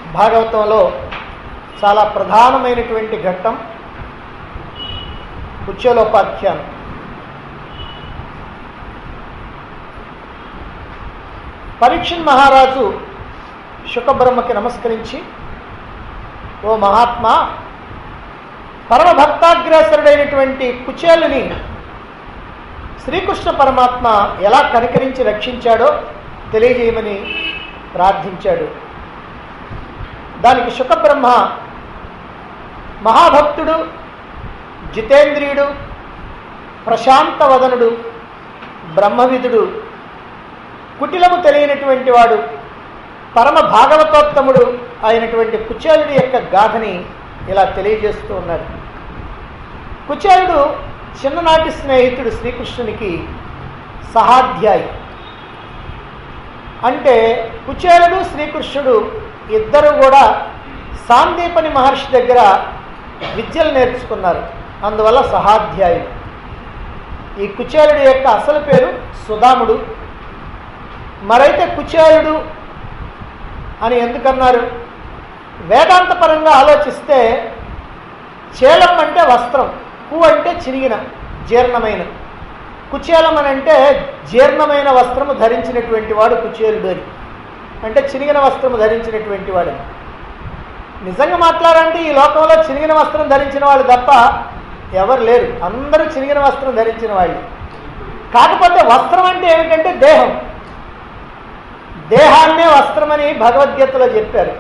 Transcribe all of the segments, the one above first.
భాగవతంలో చాలా ప్రధానమైనటువంటి ఘట్టం ఉచ్యలోపాఖ్యానం పరీక్షణ్ మహారాజు శుకబ్రహ్మకి నమస్కరించి ఓ మహాత్మా పరమ భక్తాగ్రేసరుడైనటువంటి కుచేలుని శ్రీకృష్ణ పరమాత్మ ఎలా కనికరించి రక్షించాడో తెలియజేయమని ప్రార్థించాడు దానికి శుకబ్రహ్మ మహాభక్తుడు జితేంద్రియుడు ప్రశాంతవదనుడు బ్రహ్మవిధుడు కుటిలము తెలియనటువంటి వాడు పరమ భాగవతోత్తముడు అయినటువంటి కుచేలుడి యొక్క గాథని ఇలా తెలియజేస్తూ ఉన్నాడు కుచేలుడు చిన్ననాటి స్నేహితుడు శ్రీకృష్ణునికి సహాధ్యాయి అంటే కుచేలుడు శ్రీకృష్ణుడు ఇద్దరు కూడా సాందీపని మహర్షి దగ్గర విద్యలు నేర్చుకున్నారు అందువల్ల సహాధ్యాయులు ఈ కుచేలుడి యొక్క అసలు పేరు సుధాముడు మరైతే కుచేలుడు అని ఎందుకన్నారు వేదాంతపరంగా ఆలోచిస్తే చేలం అంటే వస్త్రం కు అంటే చిరిగిన జీర్ణమైన కుచేలం అని అంటే జీర్ణమైన వస్త్రము ధరించినటువంటి వాడు కుచేలుడు అని అంటే చిరిగిన వస్త్రము ధరించినటువంటి వాడు నిజంగా మాట్లాడంటే ఈ లోకంలో చిరిగిన వస్త్రం ధరించిన వాళ్ళు తప్ప ఎవరు లేరు అందరూ చిరిగిన వస్త్రం ధరించిన వాళ్ళు కాకపోతే వస్త్రం అంటే ఏమిటంటే దేహం దేహాన్నే వస్త్రమని భగవద్గీతలో చెప్పారు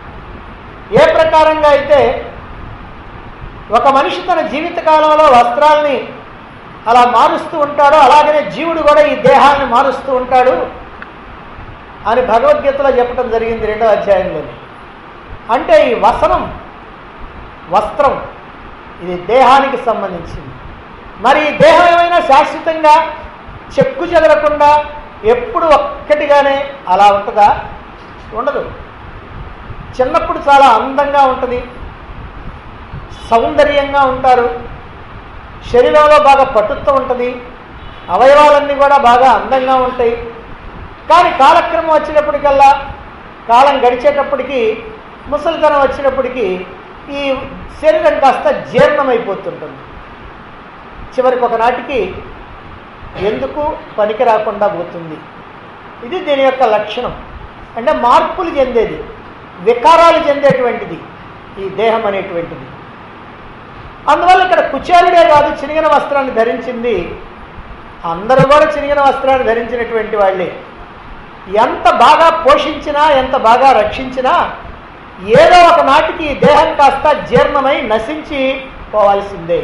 ఏ ప్రకారంగా అయితే ఒక మనిషి తన జీవితకాలంలో వస్త్రాల్ని అలా మారుస్తూ ఉంటాడో అలాగనే జీవుడు కూడా ఈ దేహాన్ని మారుస్తూ ఉంటాడు అని భగవద్గీతలో చెప్పడం జరిగింది రెండో అధ్యాయంలో అంటే ఈ వసనం వస్త్రం ఇది దేహానికి సంబంధించింది మరి ఈ దేహం ఏమైనా శాశ్వతంగా చెక్కు చెదరకుండా ఎప్పుడు ఒక్కటిగానే అలా ఉంటుందా ఉండదు చిన్నప్పుడు చాలా అందంగా ఉంటుంది సౌందర్యంగా ఉంటారు శరీరంలో బాగా పటుత్వం ఉంటుంది అవయవాలన్నీ కూడా బాగా అందంగా ఉంటాయి కానీ కాలక్రమం వచ్చేటప్పటికల్లా కాలం గడిచేటప్పటికి ముసలితనం వచ్చినప్పటికీ ఈ శరీరం కాస్త జీర్ణమైపోతుంటుంది చివరికి ఒకనాటికి ఎందుకు పనికి రాకుండా పోతుంది ఇది దీని యొక్క లక్షణం అంటే మార్పులు చెందేది వికారాలు చెందేటువంటిది ఈ దేహం అనేటువంటిది అందువల్ల ఇక్కడ కుచేలుడే కాదు చినిగిన వస్త్రాన్ని ధరించింది అందరూ కూడా చినిగిన వస్త్రాన్ని ధరించినటువంటి వాళ్ళే ఎంత బాగా పోషించినా ఎంత బాగా రక్షించినా ఏదో ఒక నాటికి ఈ దేహం కాస్త జీర్ణమై నశించి పోవాల్సిందే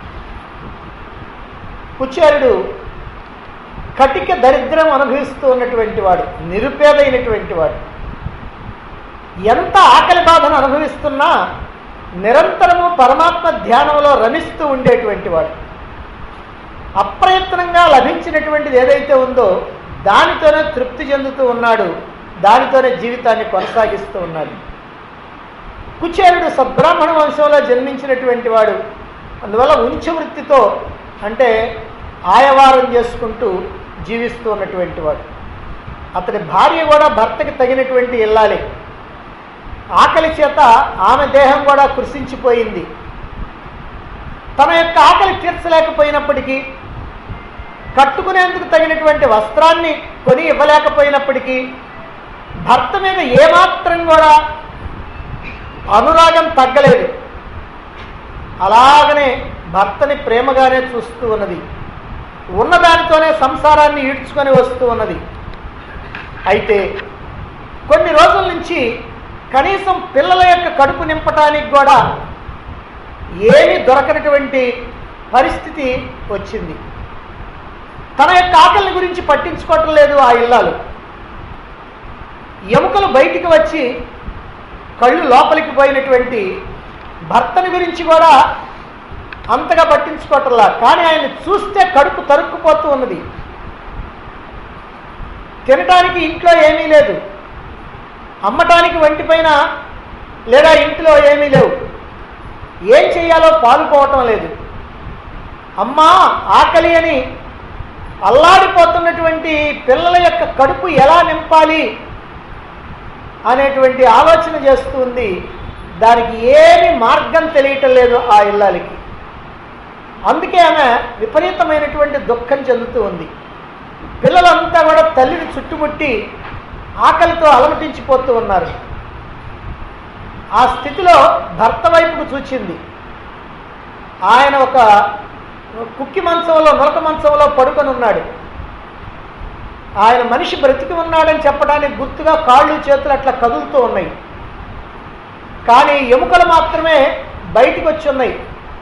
కుచేరుడు కటిక దరిద్రం అనుభవిస్తూ ఉన్నటువంటి వాడు నిరుపేదైనటువంటి వాడు ఎంత ఆకలి బాధను అనుభవిస్తున్నా నిరంతరము పరమాత్మ ధ్యానంలో రమిస్తూ ఉండేటువంటి వాడు అప్రయత్నంగా లభించినటువంటిది ఏదైతే ఉందో దానితోనే తృప్తి చెందుతూ ఉన్నాడు దానితోనే జీవితాన్ని కొనసాగిస్తూ ఉన్నాడు కుచేరుడు సద్బ్రాహ్మణ వంశంలో జన్మించినటువంటి వాడు అందువల్ల ఉంచు వృత్తితో అంటే ఆయవారం చేసుకుంటూ జీవిస్తూ ఉన్నటువంటి వాడు అతని భార్య కూడా భర్తకి తగినటువంటి ఇల్లాలి ఆకలి చేత ఆమె దేహం కూడా కృషించిపోయింది తన యొక్క ఆకలి తీర్చలేకపోయినప్పటికీ కట్టుకునేందుకు తగినటువంటి వస్త్రాన్ని కొని ఇవ్వలేకపోయినప్పటికీ భర్త మీద ఏమాత్రం కూడా అనురాగం తగ్గలేదు అలాగనే భర్తని ప్రేమగానే చూస్తూ ఉన్నది ఉన్నదానితోనే సంసారాన్ని ఈడ్చుకొని వస్తూ ఉన్నది అయితే కొన్ని రోజుల నుంచి కనీసం పిల్లల యొక్క కడుపు నింపటానికి కూడా ఏమీ దొరకనటువంటి పరిస్థితి వచ్చింది తన యొక్క ఆకలిని గురించి పట్టించుకోవటం లేదు ఆ ఇల్లాలు ఎముకలు బయటికి వచ్చి కళ్ళు లోపలికి పోయినటువంటి భర్తని గురించి కూడా అంతగా పట్టించుకోవటంలా కానీ ఆయన చూస్తే కడుపు తరుక్కుపోతూ ఉన్నది తినటానికి ఇంట్లో ఏమీ లేదు అమ్మటానికి వంటిపైన లేదా ఇంట్లో ఏమీ లేవు ఏం చేయాలో పాలుపోవటం లేదు అమ్మా ఆకలి అని అల్లాడిపోతున్నటువంటి పిల్లల యొక్క కడుపు ఎలా నింపాలి అనేటువంటి ఆలోచన చేస్తుంది దానికి ఏమి మార్గం తెలియటం లేదు ఆ ఇల్లాలికి అందుకే ఆమె విపరీతమైనటువంటి దుఃఖం చెందుతూ ఉంది పిల్లలంతా కూడా తల్లిని చుట్టుముట్టి ఆకలితో అలమటించిపోతూ ఉన్నారు ఆ స్థితిలో భర్త వైపుకు చూచింది ఆయన ఒక కుక్కి మంచంలో నులక మంచంలో పడుకొని ఉన్నాడు ఆయన మనిషి బ్రతికి ఉన్నాడని చెప్పడానికి గుర్తుగా కాళ్ళు చేతులు అట్లా కదులుతూ ఉన్నాయి కానీ ఎముకలు మాత్రమే బయటికి వచ్చి ఉన్నాయి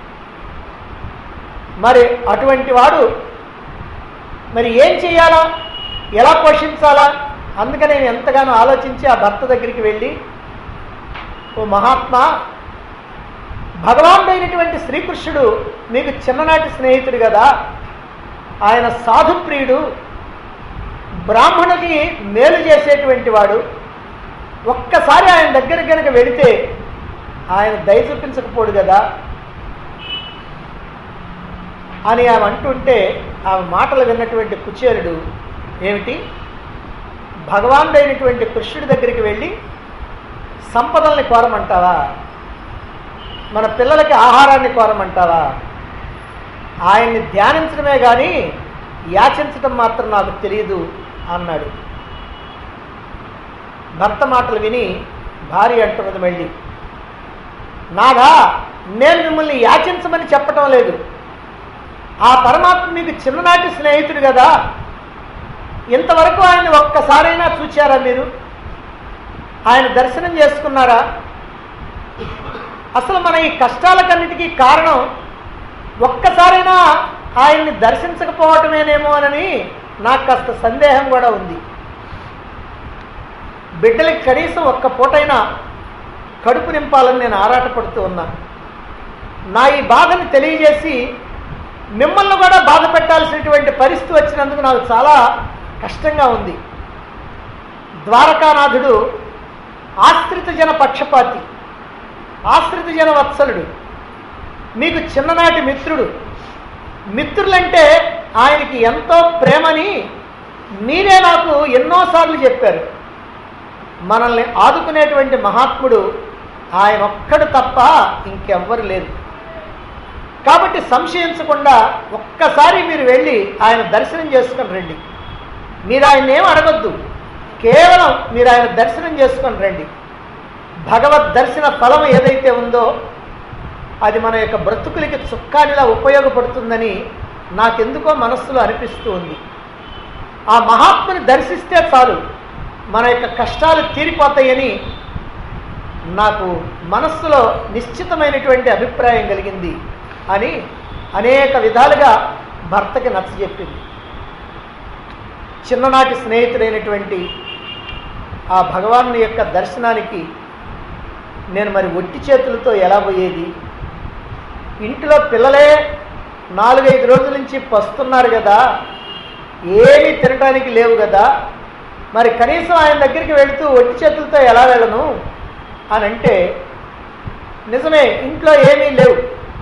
మరి అటువంటి వాడు మరి ఏం చేయాలా ఎలా పోషించాలా అందుకని నేను ఎంతగానో ఆలోచించి ఆ భర్త దగ్గరికి వెళ్ళి ఓ మహాత్మా భగవానుడైనటువంటి శ్రీకృష్ణుడు మీకు చిన్ననాటి స్నేహితుడు కదా ఆయన సాధుప్రియుడు బ్రాహ్మణుకి మేలు చేసేటువంటి వాడు ఒక్కసారి ఆయన దగ్గర కనుక వెళితే ఆయన దయ చూపించకపోడు కదా అని ఆమె అంటుంటే ఆమె మాటలు విన్నటువంటి కుచేరుడు ఏమిటి భగవానుడైనటువంటి కృష్ణుడి దగ్గరికి వెళ్ళి సంపదల్ని కోరమంటావా మన పిల్లలకి ఆహారాన్ని కోరమంటావా ఆయన్ని ధ్యానించడమే కానీ యాచించడం మాత్రం నాకు తెలియదు అన్నాడు భర్త మాటలు విని భార్య అంటున్నది మళ్ళీ నాగా నేను మిమ్మల్ని యాచించమని చెప్పటం లేదు ఆ పరమాత్మ మీకు చిన్ననాటి స్నేహితుడు కదా ఇంతవరకు ఆయన్ని ఒక్కసారైనా చూచారా మీరు ఆయన దర్శనం చేసుకున్నారా అసలు మన ఈ కష్టాలకన్నిటికీ కారణం ఒక్కసారైనా ఆయన్ని దర్శించకపోవటమేనేమో అని నాకు కాస్త సందేహం కూడా ఉంది బిడ్డలకి కనీసం ఒక్క పూటైనా కడుపు నింపాలని నేను ఆరాటపడుతూ ఉన్నా నా ఈ బాధని తెలియజేసి మిమ్మల్ని కూడా బాధ పెట్టాల్సినటువంటి పరిస్థితి వచ్చినందుకు నాకు చాలా కష్టంగా ఉంది ద్వారకానాథుడు ఆశ్రిత జన పక్షపాతి ఆశ్రిత జన వత్సలుడు మీకు చిన్ననాటి మిత్రుడు మిత్రులంటే ఆయనకి ఎంతో ప్రేమని మీరే నాకు ఎన్నోసార్లు చెప్పారు మనల్ని ఆదుకునేటువంటి మహాత్ముడు ఆయన ఒక్కడు తప్ప ఇంకెవ్వరు లేరు కాబట్టి సంశయించకుండా ఒక్కసారి మీరు వెళ్ళి ఆయన దర్శనం చేసుకొని రండి మీరు ఆయన ఏం అడగొద్దు కేవలం మీరు ఆయన దర్శనం చేసుకొని రండి భగవద్ దర్శన ఫలం ఏదైతే ఉందో అది మన యొక్క బ్రతుకులకి చుక్కానిలా ఉపయోగపడుతుందని నాకెందుకో మనస్సులో అనిపిస్తూ ఉంది ఆ మహాత్ముని దర్శిస్తే చాలు మన యొక్క కష్టాలు తీరిపోతాయని నాకు మనస్సులో నిశ్చితమైనటువంటి అభిప్రాయం కలిగింది అని అనేక విధాలుగా భర్తకి నచ్చజెప్పింది చిన్ననాటి స్నేహితుడైనటువంటి ఆ భగవాను యొక్క దర్శనానికి నేను మరి ఒట్టి చేతులతో ఎలా పోయేది ఇంట్లో పిల్లలే నాలుగైదు రోజుల నుంచి పస్తున్నారు కదా ఏమీ తినడానికి లేవు కదా మరి కనీసం ఆయన దగ్గరికి వెళుతూ ఒట్టి చేతులతో ఎలా వెళ్ళను అని అంటే నిజమే ఇంట్లో ఏమీ లేవు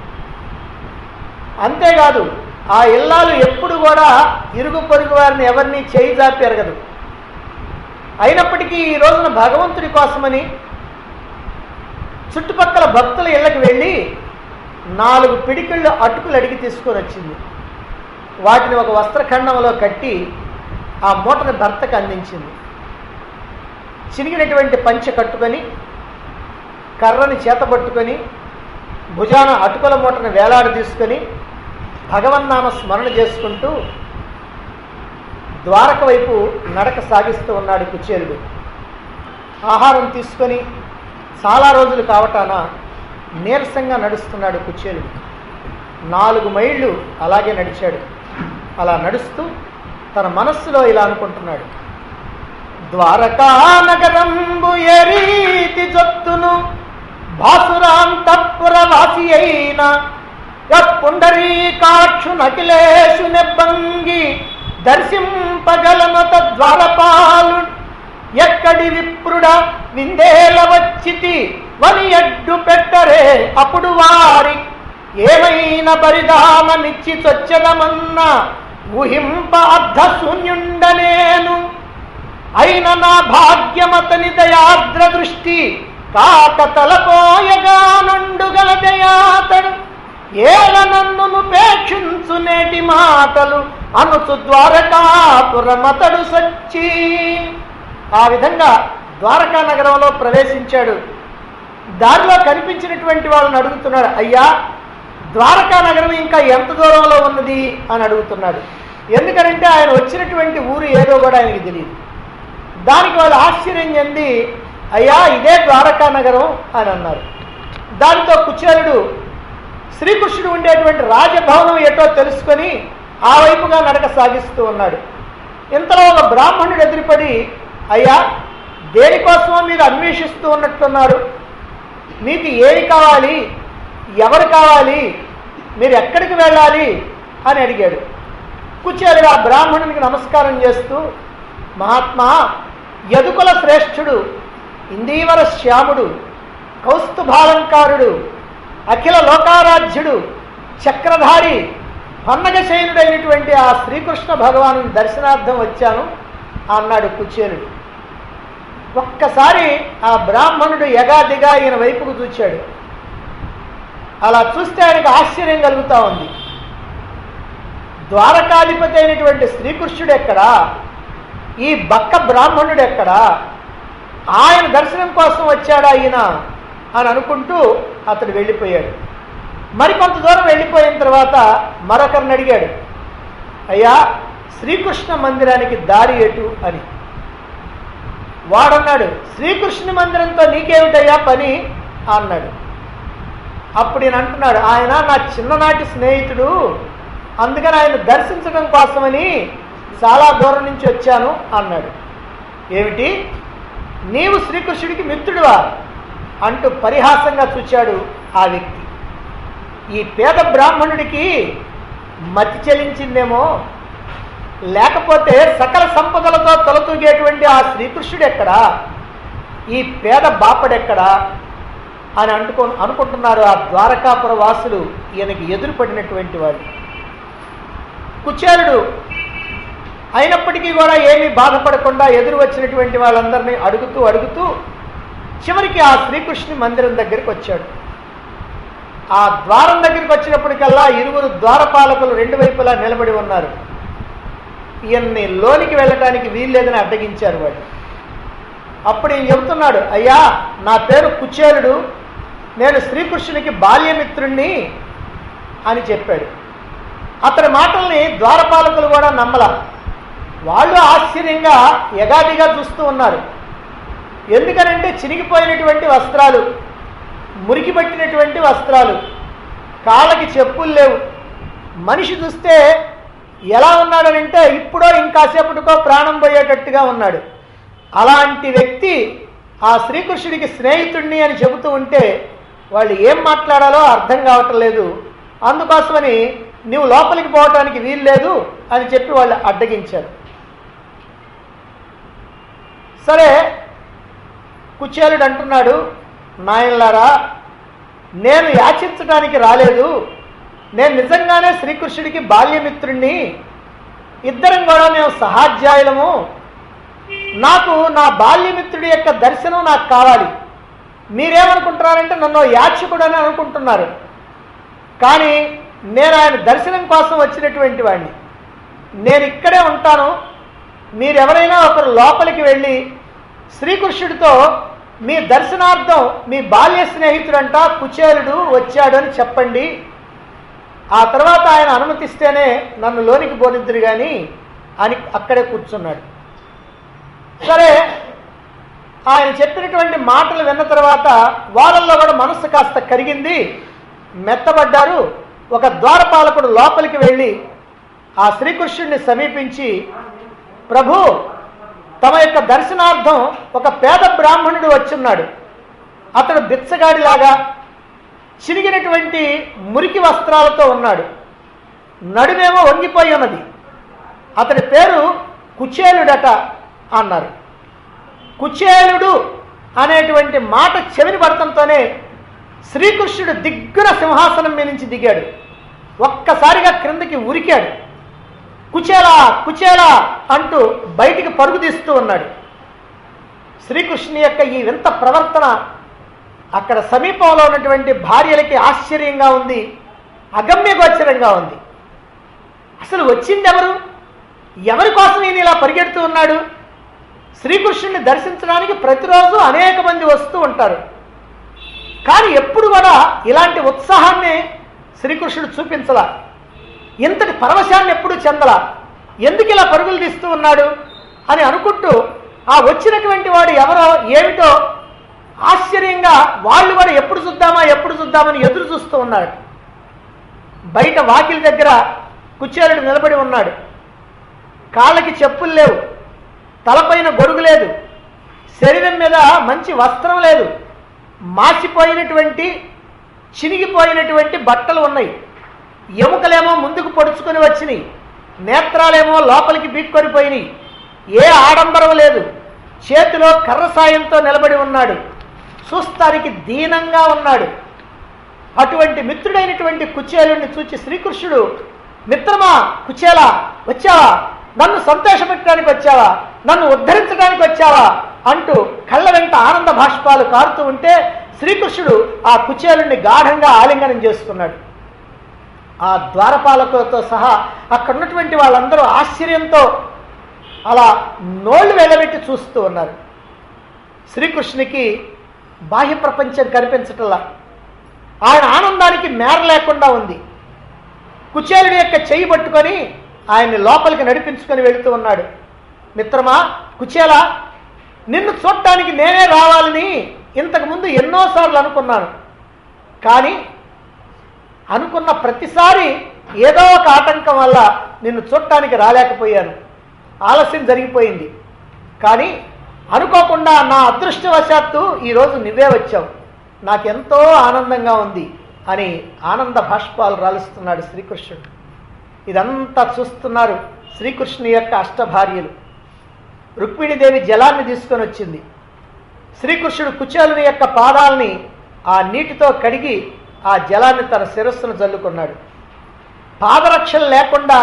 అంతేకాదు ఆ ఇల్లాలు ఎప్పుడు కూడా ఇరుగు పొరుగు వారిని ఎవరిని చేయి జాపి ఎరగదు అయినప్పటికీ ఈ రోజున భగవంతుడి కోసమని చుట్టుపక్కల భక్తుల ఇళ్ళకి వెళ్ళి నాలుగు పిడికిళ్ళు అటుకులు అడిగి తీసుకొని వచ్చింది వాటిని ఒక వస్త్రఖండంలో కట్టి ఆ మూటని భర్తకు అందించింది చినిగినటువంటి పంచె కట్టుకొని కర్రని చేతబట్టుకొని భుజాన అటుకుల మూటను వేలాడ తీసుకొని భగవన్నామ స్మరణ చేసుకుంటూ ద్వారక వైపు నడక సాగిస్తూ ఉన్నాడు కుచేరుడు ఆహారం తీసుకొని చాలా రోజులు కావటాన నీరసంగా నడుస్తున్నాడు కుచేరుడు నాలుగు మైళ్ళు అలాగే నడిచాడు అలా నడుస్తూ తన మనస్సులో ఇలా అనుకుంటున్నాడు ద్వారకా నగరంబు ఏ రీతి జొత్తును భాసురాంతపుర వాసి అయిన పుండరీకాక్షు నకిలేషు నెబ్బంగి దర్శింపగలను తద్వారపాలు ఎక్కడి విప్రుడ విందేల వచ్చితి వని అడ్డు పెట్టరే అప్పుడు వారి ఏమైనా బరిదానమిచ్చి చొచ్చదమన్న ఊహింప అర్ధ శూన్యుండనేను అయిన నా భాగ్యమతని దయార్ద్ర కాకతలపోయగా నుండుగలదయాతడు ఏల నన్నును పేక్షించు నేటి మాటలు అనుచు ద్వారకాపురమతడు సచ్చి ఆ విధంగా ద్వారకా నగరంలో ప్రవేశించాడు దారిలో కనిపించినటువంటి వాళ్ళని అడుగుతున్నాడు అయ్యా ద్వారకా నగరం ఇంకా ఎంత దూరంలో ఉన్నది అని అడుగుతున్నాడు ఎందుకనంటే ఆయన వచ్చినటువంటి ఊరు ఏదో కూడా ఆయనకి తెలియదు దానికి వాళ్ళు ఆశ్చర్యం చెంది అయ్యా ఇదే ద్వారకా నగరం అని అన్నారు దానితో కుచేలుడు శ్రీకృష్ణుడు ఉండేటువంటి రాజభవనం ఏటో తెలుసుకొని ఆ వైపుగా నడక సాగిస్తూ ఉన్నాడు ఇంతలో ఒక బ్రాహ్మణుడు ఎదురుపడి అయ్యా దేనికోసమో మీరు అన్వేషిస్తూ ఉన్నట్టున్నారు మీకు ఏమి కావాలి ఎవరు కావాలి మీరు ఎక్కడికి వెళ్ళాలి అని అడిగాడు కుచేలుడు ఆ బ్రాహ్మణునికి నమస్కారం చేస్తూ మహాత్మా యదుకుల శ్రేష్ఠుడు ఇందీవర శ్యాముడు కౌస్తుభాలంకారుడు అఖిల లోకారాధ్యుడు చక్రధారి పన్నగశయనుడైనటువంటి ఆ శ్రీకృష్ణ భగవాను దర్శనార్థం వచ్చాను అన్నాడు కుచేలుడు ఒక్కసారి ఆ బ్రాహ్మణుడు ఎగాదిగా ఈయన వైపుకు చూచాడు అలా చూస్తే ఆయనకు ఆశ్చర్యం కలుగుతా ఉంది ద్వారకాధిపతి అయినటువంటి శ్రీకృష్ణుడు ఎక్కడా ఈ బక్క బ్రాహ్మణుడు ఎక్కడా ఆయన దర్శనం కోసం వచ్చాడా ఈయన అని అనుకుంటూ అతడు వెళ్ళిపోయాడు మరికొంత దూరం వెళ్ళిపోయిన తర్వాత మరొకరిని అడిగాడు అయ్యా శ్రీకృష్ణ మందిరానికి దారి ఎటు అని వాడన్నాడు శ్రీకృష్ణ మందిరంతో నీకేమిటయ్యా పని అన్నాడు అప్పుడు ఈయన అంటున్నాడు ఆయన నా చిన్ననాటి స్నేహితుడు అందుకని ఆయన దర్శించడం కోసమని చాలా దూరం నుంచి వచ్చాను అన్నాడు ఏమిటి నీవు శ్రీకృష్ణుడికి మిత్రుడువా అంటూ పరిహాసంగా చూచాడు ఆ వ్యక్తి ఈ పేద బ్రాహ్మణుడికి మతి చెలించిందేమో లేకపోతే సకల సంపదలతో తొలతూగేటువంటి ఆ శ్రీకృష్ణుడు ఎక్కడా ఈ పేద బాపడెక్కడా అని అంటుకో అనుకుంటున్నారు ఆ ద్వారకాపుర వాసులు ఈయనకి ఎదురుపడినటువంటి వాడు కుచేలుడు అయినప్పటికీ కూడా ఏమీ బాధపడకుండా ఎదురు వచ్చినటువంటి వాళ్ళందరినీ అడుగుతూ అడుగుతూ చివరికి ఆ శ్రీకృష్ణుని మందిరం దగ్గరికి వచ్చాడు ఆ ద్వారం దగ్గరికి వచ్చినప్పటికల్లా ఇరువురు ద్వారపాలకులు రెండు వైపులా నిలబడి ఉన్నారు ఈయన్ని లోనికి వెళ్ళటానికి వీల్లేదని అడ్డగించారు వాడు అప్పుడు ఈయన చెబుతున్నాడు అయ్యా నా పేరు కుచేలుడు నేను శ్రీకృష్ణునికి బాల్యమిత్రుణ్ణి అని చెప్పాడు అతని మాటల్ని ద్వారపాలకులు కూడా నమ్మల వాళ్ళు ఆశ్చర్యంగా ఎగాదిగా చూస్తూ ఉన్నారు ఎందుకనంటే చినిగిపోయినటువంటి వస్త్రాలు మురికి పట్టినటువంటి వస్త్రాలు కాళ్ళకి చెప్పులు లేవు మనిషి చూస్తే ఎలా ఉన్నాడనంటే ఇప్పుడో ఇంకాసేపటికో ప్రాణం పోయేటట్టుగా ఉన్నాడు అలాంటి వ్యక్తి ఆ శ్రీకృష్ణుడికి స్నేహితుడిని అని చెబుతూ ఉంటే వాళ్ళు ఏం మాట్లాడాలో అర్థం కావటం లేదు అందుకోసమని నువ్వు లోపలికి పోవటానికి వీలు లేదు అని చెప్పి వాళ్ళు అడ్డగించారు సరే కుచేలుడు అంటున్నాడు నాయనలారా నేను యాచించడానికి రాలేదు నేను నిజంగానే శ్రీకృష్ణుడికి బాల్యమిత్రుణ్ణి ఇద్దరం కూడా మేము సహాధ్యాయులము నాకు నా బాల్యమిత్రుడి యొక్క దర్శనం నాకు కావాలి మీరేమనుకుంటున్నారంటే నన్ను యాచకుడు అని అనుకుంటున్నారు కానీ నేను ఆయన దర్శనం కోసం వచ్చినటువంటి వాడిని నేను ఇక్కడే ఉంటాను మీరెవరైనా ఒకరు లోపలికి వెళ్ళి శ్రీకృష్ణుడితో మీ దర్శనార్థం మీ బాల్య స్నేహితుడంట కుచేలుడు వచ్చాడు అని చెప్పండి ఆ తర్వాత ఆయన అనుమతిస్తేనే నన్ను లోనికి పోనిద్దురు కానీ అని అక్కడే కూర్చున్నాడు సరే ఆయన చెప్పినటువంటి మాటలు విన్న తర్వాత వాళ్ళల్లో కూడా మనస్సు కాస్త కరిగింది మెత్తబడ్డారు ఒక ద్వారపాలకుడు లోపలికి వెళ్ళి ఆ శ్రీకృష్ణుడిని సమీపించి ప్రభు తమ యొక్క దర్శనార్థం ఒక పేద బ్రాహ్మణుడు వచ్చున్నాడు అతడు బిచ్చగాడిలాగా చిరిగినటువంటి మురికి వస్త్రాలతో ఉన్నాడు నడుమేమో వంగిపోయి ఉన్నది అతడి పేరు కుచేలుడట అన్నారు కుచేలుడు అనేటువంటి మాట చెవిని పడటంతోనే శ్రీకృష్ణుడు దిగ్గున సింహాసనం మీద నుంచి దిగాడు ఒక్కసారిగా క్రిందకి ఉరికాడు కుచేలా కుచేలా అంటూ బయటికి పరుగు తీస్తూ ఉన్నాడు శ్రీకృష్ణుని యొక్క ఈ వింత ప్రవర్తన అక్కడ సమీపంలో ఉన్నటువంటి భార్యలకి ఆశ్చర్యంగా ఉంది అగమ్యగోచరంగా ఉంది అసలు వచ్చింది ఎవరు ఎవరి కోసం ఈయన ఇలా పరిగెడుతూ ఉన్నాడు శ్రీకృష్ణుని దర్శించడానికి ప్రతిరోజు అనేక మంది వస్తూ ఉంటారు కానీ ఎప్పుడు కూడా ఇలాంటి ఉత్సాహాన్ని శ్రీకృష్ణుడు చూపించలా ఇంతటి పరవశాన్ని ఎప్పుడు చెందలా ఎందుకు ఇలా పరుగులు తీస్తూ ఉన్నాడు అని అనుకుంటూ ఆ వచ్చినటువంటి వాడు ఎవరో ఏమిటో ఆశ్చర్యంగా వాళ్ళు కూడా ఎప్పుడు చూద్దామా ఎప్పుడు చూద్దామని ఎదురు చూస్తూ ఉన్నాడు బయట వాకిలి దగ్గర కుచేరుడు నిలబడి ఉన్నాడు కాళ్ళకి చెప్పులు లేవు తలపైన గొడుగు లేదు శరీరం మీద మంచి వస్త్రం లేదు మాసిపోయినటువంటి చినిగిపోయినటువంటి బట్టలు ఉన్నాయి ఎముకలేమో ముందుకు పొడుచుకొని వచ్చినాయి నేత్రాలేమో లోపలికి బీక్కొని పోయినాయి ఏ ఆడంబరం లేదు చేతిలో కర్ర సాయంతో నిలబడి ఉన్నాడు చూస్తానికి దీనంగా ఉన్నాడు అటువంటి మిత్రుడైనటువంటి కుచేలుని చూచి శ్రీకృష్ణుడు మిత్రమా కుచేలా వచ్చావా నన్ను సంతోషపెట్టడానికి వచ్చావా నన్ను ఉద్ధరించడానికి వచ్చావా అంటూ కళ్ళ వెంట ఆనంద భాష్పాలు కారుతూ ఉంటే శ్రీకృష్ణుడు ఆ కుచేలుని గాఢంగా ఆలింగనం చేసుకున్నాడు ఆ ద్వారపాలకులతో సహా అక్కడ ఉన్నటువంటి వాళ్ళందరూ ఆశ్చర్యంతో అలా నోళ్లు వెళ్ళబెట్టి చూస్తూ ఉన్నారు శ్రీకృష్ణునికి బాహ్య ప్రపంచం కనిపించటంలా ఆయన ఆనందానికి మేర లేకుండా ఉంది కుచేలుడి యొక్క చెయ్యి పట్టుకొని ఆయన్ని లోపలికి నడిపించుకొని వెళుతూ ఉన్నాడు మిత్రమా కుచేలా నిన్ను చూడటానికి నేనే రావాలని ఇంతకుముందు ఎన్నోసార్లు అనుకున్నాను కానీ అనుకున్న ప్రతిసారి ఏదో ఒక ఆటంకం వల్ల నిన్ను చూడటానికి రాలేకపోయాను ఆలస్యం జరిగిపోయింది కానీ అనుకోకుండా నా అదృష్టవశాత్తు ఈరోజు నువ్వే వచ్చావు నాకెంతో ఆనందంగా ఉంది అని ఆనంద భాష్పాలు రాలుస్తున్నాడు శ్రీకృష్ణుడు ఇదంతా చూస్తున్నారు శ్రీకృష్ణుని యొక్క అష్టభార్యలు రుక్మిణీదేవి జలాన్ని తీసుకొని వచ్చింది శ్రీకృష్ణుడు కుచేలుని యొక్క పాదాలని ఆ నీటితో కడిగి ఆ జలాన్ని తన శిరస్సును జల్లుకున్నాడు పాదరక్షలు లేకుండా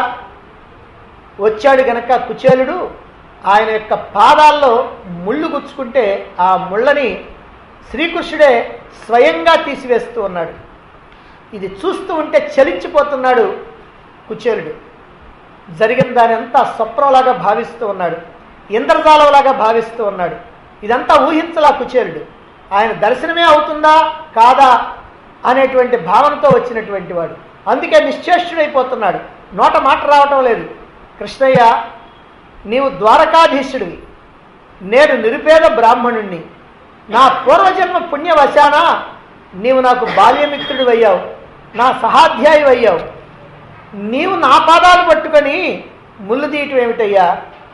వచ్చాడు గనక కుచేలుడు ఆయన యొక్క పాదాల్లో ముళ్ళు గుచ్చుకుంటే ఆ ముళ్ళని శ్రీకృష్ణుడే స్వయంగా తీసివేస్తూ ఉన్నాడు ఇది చూస్తూ ఉంటే చలించిపోతున్నాడు కుచేలుడు జరిగిన దాని అంతా స్వప్నంలాగా భావిస్తూ ఉన్నాడు ఇంద్రజాలంలాగా భావిస్తూ ఉన్నాడు ఇదంతా ఊహించలా కుచేలుడు ఆయన దర్శనమే అవుతుందా కాదా అనేటువంటి భావనతో వచ్చినటువంటి వాడు అందుకే నిశ్చేష్టుడైపోతున్నాడు నోట మాట రావటం లేదు కృష్ణయ్య నీవు ద్వారకాధీశుడివి నేను నిరుపేద బ్రాహ్మణుణ్ణి నా పూర్వజన్మ పుణ్యవశాన నీవు నాకు బాల్యమిత్రుడు అయ్యావు నా సహాధ్యాయి అయ్యావు నీవు నా పాదాలు పట్టుకొని ముళ్ళు తీయటం ఏమిటయ్యా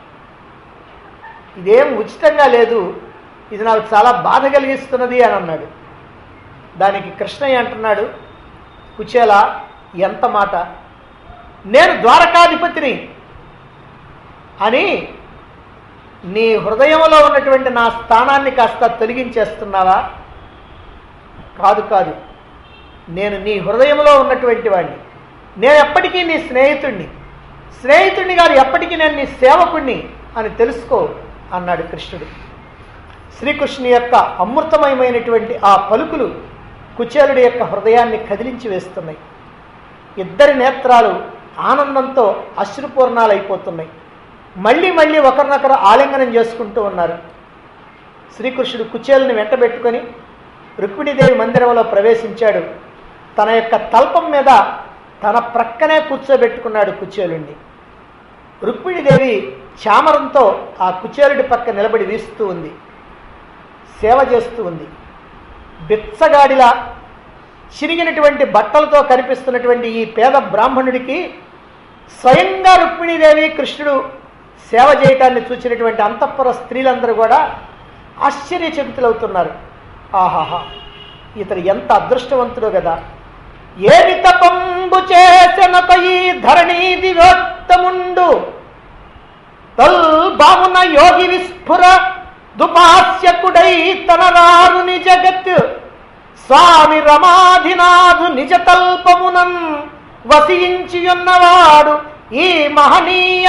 ఇదేం ఉచితంగా లేదు ఇది నాకు చాలా బాధ కలిగిస్తున్నది అని అన్నాడు దానికి కృష్ణయ్య అంటున్నాడు కుచేల ఎంత మాట నేను ద్వారకాధిపతిని అని నీ హృదయంలో ఉన్నటువంటి నా స్థానాన్ని కాస్త తొలగించేస్తున్నావా కాదు కాదు నేను నీ హృదయంలో ఉన్నటువంటి వాడిని నేను ఎప్పటికీ నీ స్నేహితుణ్ణి స్నేహితుడిని గారు ఎప్పటికీ నేను నీ సేవకుణ్ణి అని తెలుసుకో అన్నాడు కృష్ణుడు శ్రీకృష్ణుని యొక్క అమృతమయమైనటువంటి ఆ పలుకులు కుచేలుడి యొక్క హృదయాన్ని కదిలించి వేస్తున్నాయి ఇద్దరి నేత్రాలు ఆనందంతో అశ్రుపూర్ణాలైపోతున్నాయి మళ్ళీ మళ్ళీ ఒకరినొకరు ఆలింగనం చేసుకుంటూ ఉన్నారు శ్రీకృష్ణుడు కుచేలుని వెంటబెట్టుకొని రుక్మిణీదేవి మందిరంలో ప్రవేశించాడు తన యొక్క తల్పం మీద తన ప్రక్కనే కూర్చోబెట్టుకున్నాడు కుచేలుణ్ణి రుక్మిణీదేవి చామరంతో ఆ కుచేలుడి పక్క నిలబడి వీస్తూ ఉంది సేవ చేస్తూ ఉంది బిచ్చగాడిలా చిరిగినటువంటి బట్టలతో కనిపిస్తున్నటువంటి ఈ పేద బ్రాహ్మణుడికి స్వయంగా రుక్మిణీదేవి కృష్ణుడు సేవ చేయటాన్ని చూసినటువంటి అంతఃపుర స్త్రీలందరూ కూడా ఆశ్చర్యచకితులవుతున్నారు ఆహాహా ఇతడు ఎంత అదృష్టవంతుడో కదా ఏమి తపంబు చేసెనక ఈ ధరణీ దివ్యోత్తముండు తల్ బామున యోగి విస్ఫుర దుపాస్యకుడై తన రారుని జగత్ స్వామి రమాధినాథు నిజ తల్పమునం వసించియున్నవాడు ఈ మహనీయ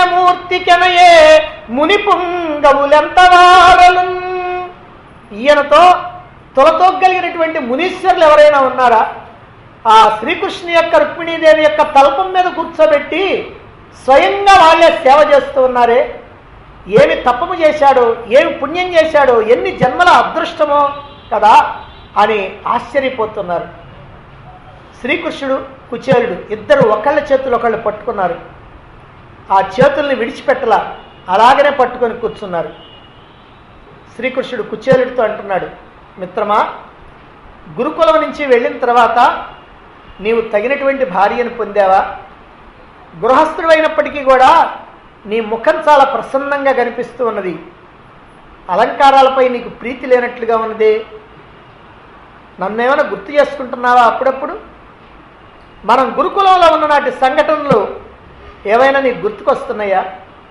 మూర్తికెనయే ముని పుంగవులెంత వారలు ఈయనతో తొలతోగ్గలిగినటువంటి మునీశ్వరులు ఎవరైనా ఉన్నారా ఆ శ్రీకృష్ణు యొక్క రుక్మిణీదేవి యొక్క తల్పం మీద కూర్చోబెట్టి స్వయంగా వాళ్ళే సేవ చేస్తూ ఉన్నారే ఏమి తప్పము చేశాడో ఏమి పుణ్యం చేశాడో ఎన్ని జన్మల అదృష్టమో కదా అని ఆశ్చర్యపోతున్నారు శ్రీకృష్ణుడు కుచేలుడు ఇద్దరు ఒకళ్ళ చేతులు ఒకళ్ళు పట్టుకున్నారు ఆ చేతుల్ని విడిచిపెట్టలా అలాగనే పట్టుకొని కూర్చున్నారు శ్రీకృష్ణుడు కుచేలుడితో అంటున్నాడు మిత్రమా గురుకులం నుంచి వెళ్ళిన తర్వాత నీవు తగినటువంటి భార్యను పొందావా గృహస్థుడు అయినప్పటికీ కూడా నీ ముఖం చాలా ప్రసన్నంగా కనిపిస్తూ ఉన్నది అలంకారాలపై నీకు ప్రీతి లేనట్లుగా ఉన్నదే నన్నేమైనా గుర్తు చేసుకుంటున్నావా అప్పుడప్పుడు మనం గురుకులంలో ఉన్న నాటి సంఘటనలు ఏవైనా నీకు గుర్తుకొస్తున్నాయా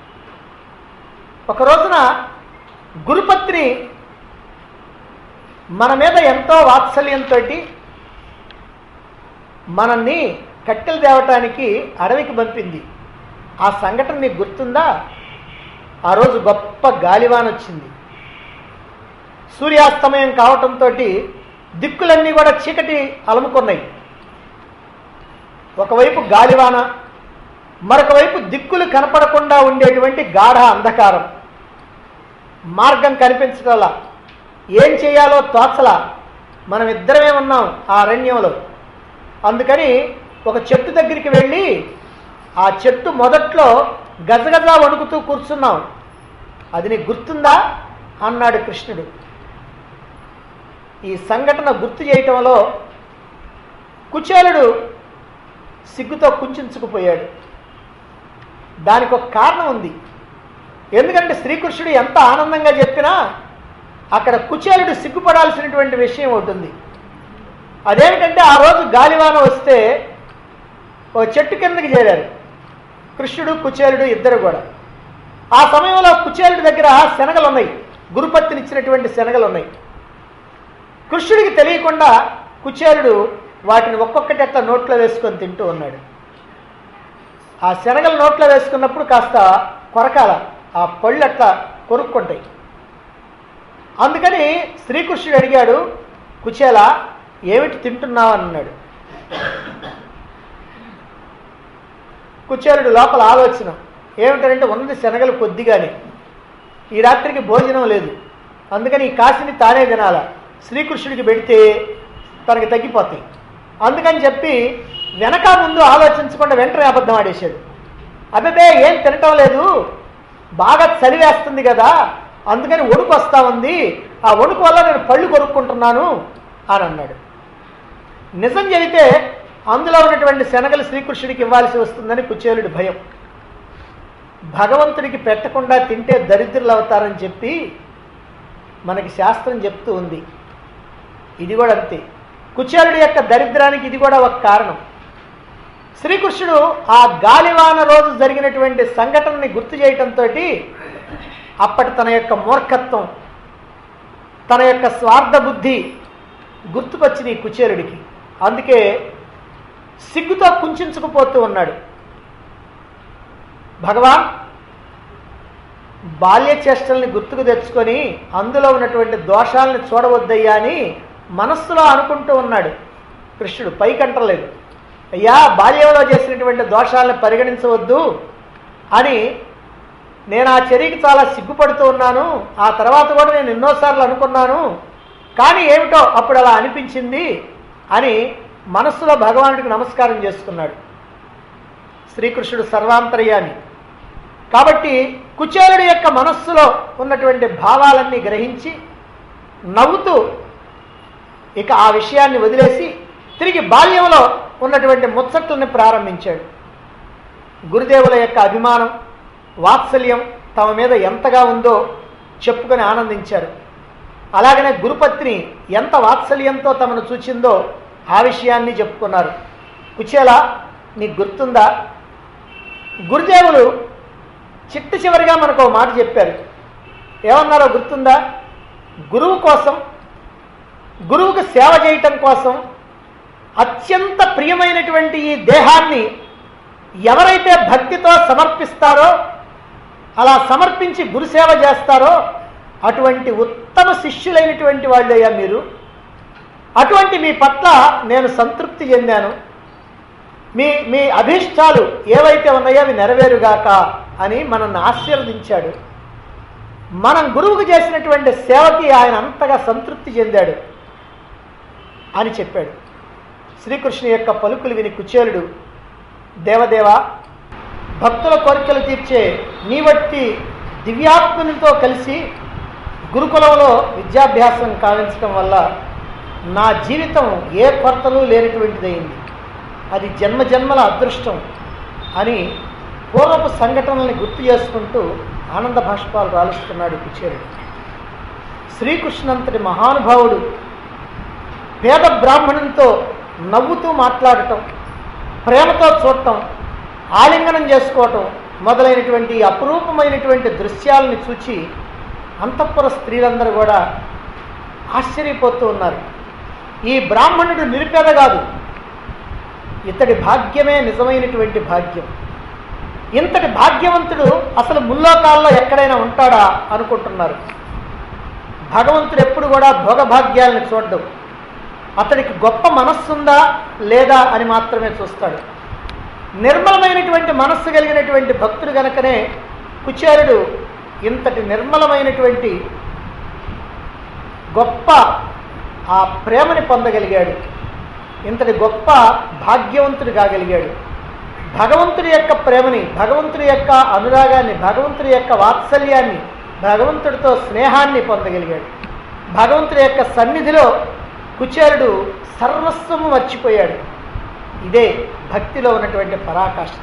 ఒక రోజున గురుపత్ని మన మీద ఎంతో వాత్సల్యంతో మనల్ని కట్టెలు తేవటానికి అడవికి పంపింది ఆ సంఘటన నీకు గుర్తుందా ఆ రోజు గొప్ప గాలివాన వచ్చింది సూర్యాస్తమయం కావటంతో దిక్కులన్నీ కూడా చీకటి అలుముకున్నాయి ఒకవైపు గాలివాన మరొక వైపు దిక్కులు కనపడకుండా ఉండేటువంటి గాఢ అంధకారం మార్గం కనిపించటలా ఏం చేయాలో తోచలా మనం ఇద్దరమే ఉన్నాం ఆ అరణ్యంలో అందుకని ఒక చెట్టు దగ్గరికి వెళ్ళి ఆ చెట్టు మొదట్లో గజగజ వణుకుతూ కూర్చున్నాం అది నీకు గుర్తుందా అన్నాడు కృష్ణుడు ఈ సంఘటన గుర్తు చేయటంలో కుచేలుడు సిగ్గుతో కుంచుకుపోయాడు దానికి ఒక కారణం ఉంది ఎందుకంటే శ్రీకృష్ణుడు ఎంత ఆనందంగా చెప్పినా అక్కడ కుచేలుడు సిగ్గుపడాల్సినటువంటి విషయం ఒకటి ఉంది అదేమిటంటే ఆ రోజు గాలివాన వస్తే ఓ చెట్టు కిందకి చేరారు కృష్ణుడు కుచేలుడు ఇద్దరు కూడా ఆ సమయంలో కుచేలుడి దగ్గర శనగలు ఉన్నాయి గురుపత్తినిచ్చినటువంటి శనగలు ఉన్నాయి కృష్ణుడికి తెలియకుండా కుచేలుడు వాటిని ఒక్కొక్కటి అట్లా నోట్లో వేసుకొని తింటూ ఉన్నాడు ఆ శనగలు నోట్లో వేసుకున్నప్పుడు కాస్త కొరకాల ఆ పళ్ళు అట్లా కొరుక్కుంటాయి అందుకని శ్రీకృష్ణుడు అడిగాడు కుచేల ఏమిటి తింటున్నావు అని అన్నాడు కుచేలుడు లోపల ఆలోచన ఏమిటంటే ఉన్నది శనగలు కొద్దిగానే ఈ రాత్రికి భోజనం లేదు అందుకని ఈ కాశీని తానే తినాల శ్రీకృష్ణుడికి పెడితే తనకి తగ్గిపోతాయి అందుకని చెప్పి వెనక ముందు ఆలోచించకుండా వెంటనే అబద్ధం ఆడేశాడు అబ్బే ఏం తినటం లేదు బాగా చలివేస్తుంది కదా అందుకని వణుకు వస్తా ఉంది ఆ వణుకు వల్ల నేను పళ్ళు కొరుక్కుంటున్నాను అని అన్నాడు నిజం చెబితే అందులో ఉన్నటువంటి శనగలు శ్రీకృష్ణుడికి ఇవ్వాల్సి వస్తుందని కుచేలుడి భయం భగవంతుడికి పెట్టకుండా తింటే దరిద్రులు అవుతారని చెప్పి మనకి శాస్త్రం చెప్తూ ఉంది ఇది కూడా అంతే కుచేలుడి యొక్క దరిద్రానికి ఇది కూడా ఒక కారణం శ్రీకృష్ణుడు ఆ గాలివాన రోజు జరిగినటువంటి సంఘటనని గుర్తు చేయటంతో అప్పటి తన యొక్క మూర్ఖత్వం తన యొక్క స్వార్థ బుద్ధి గుర్తుకొచ్చింది ఈ కుచేలుడికి అందుకే సిగ్గుతో కుంచుకుపోతూ ఉన్నాడు భగవాన్ బాల్య చేష్టల్ని గుర్తుకు తెచ్చుకొని అందులో ఉన్నటువంటి దోషాలను చూడవద్దయ్యా అని మనస్సులో అనుకుంటూ ఉన్నాడు కృష్ణుడు పైకంటలేదు అయ్యా బాల్యంలో చేసినటువంటి దోషాలను పరిగణించవద్దు అని నేను ఆ చర్యకి చాలా సిగ్గుపడుతూ ఉన్నాను ఆ తర్వాత కూడా నేను ఎన్నోసార్లు అనుకున్నాను కానీ ఏమిటో అప్పుడు అలా అనిపించింది అని మనస్సులో భగవానుడికి నమస్కారం చేసుకున్నాడు శ్రీకృష్ణుడు సర్వాంతర్యాన్ని కాబట్టి కుచేలుడి యొక్క మనస్సులో ఉన్నటువంటి భావాలన్నీ గ్రహించి నవ్వుతూ ఇక ఆ విషయాన్ని వదిలేసి తిరిగి బాల్యంలో ఉన్నటువంటి ముచ్చట్లని ప్రారంభించాడు గురుదేవుల యొక్క అభిమానం వాత్సల్యం తమ మీద ఎంతగా ఉందో చెప్పుకొని ఆనందించారు అలాగనే గురుపత్ని ఎంత వాత్సల్యంతో తమను చూచిందో ఆ విషయాన్ని చెప్పుకున్నారు కుచేలా నీకు గుర్తుందా గురుదేవులు చిట్ట చివరిగా మనకు ఒక మాట చెప్పారు ఏమన్నారో గుర్తుందా గురువు కోసం గురువుకు సేవ చేయటం కోసం అత్యంత ప్రియమైనటువంటి ఈ దేహాన్ని ఎవరైతే భక్తితో సమర్పిస్తారో అలా సమర్పించి గురుసేవ చేస్తారో అటువంటి ఉత్తమ శిష్యులైనటువంటి వాళ్ళయ్యా మీరు అటువంటి మీ పట్ల నేను సంతృప్తి చెందాను మీ మీ అభీష్టాలు ఏవైతే ఉన్నాయో అవి నెరవేరుగాక అని మనల్ని ఆశీర్వదించాడు మనం గురువుకు చేసినటువంటి సేవకి ఆయన అంతగా సంతృప్తి చెందాడు అని చెప్పాడు శ్రీకృష్ణు యొక్క పలుకులు విని కుచేలుడు దేవదేవ భక్తుల కోరికలు తీర్చే నీ వట్టి దివ్యాత్మనితో కలిసి గురుకులంలో విద్యాభ్యాసం కావించడం వల్ల నా జీవితం ఏ కొరతలు లేనటువంటిదైంది అది జన్మ జన్మల అదృష్టం అని పూర్వపు సంఘటనల్ని గుర్తు చేసుకుంటూ ఆనంద భాష్పాలు రాలుస్తున్నాడు కుచేరుడు శ్రీకృష్ణంతటి మహానుభావుడు పేద బ్రాహ్మణునితో నవ్వుతూ మాట్లాడటం ప్రేమతో చూడటం ఆలింగనం చేసుకోవటం మొదలైనటువంటి అపురూపమైనటువంటి దృశ్యాలని చూచి అంతఃపుర స్త్రీలందరూ కూడా ఆశ్చర్యపోతూ ఉన్నారు ఈ బ్రాహ్మణుడు నిరుపేద కాదు ఇతడి భాగ్యమే నిజమైనటువంటి భాగ్యం ఇంతటి భాగ్యవంతుడు అసలు ముల్లోకాల్లో ఎక్కడైనా ఉంటాడా అనుకుంటున్నారు భగవంతుడు ఎప్పుడు కూడా భోగభాగ్యాలను చూడడం అతడికి గొప్ప మనస్సుందా లేదా అని మాత్రమే చూస్తాడు నిర్మలమైనటువంటి మనస్సు కలిగినటువంటి భక్తుడు గనకనే కుచేరుడు ఇంతటి నిర్మలమైనటువంటి గొప్ప ఆ ప్రేమని పొందగలిగాడు ఇంతటి గొప్ప భాగ్యవంతుడు కాగలిగాడు భగవంతుడి యొక్క ప్రేమని భగవంతుడి యొక్క అనురాగాన్ని భగవంతుడి యొక్క వాత్సల్యాన్ని భగవంతుడితో స్నేహాన్ని పొందగలిగాడు భగవంతుడి యొక్క సన్నిధిలో కుచేరుడు సర్వస్వము మర్చిపోయాడు ఇదే భక్తిలో ఉన్నటువంటి పరాకాష్ఠ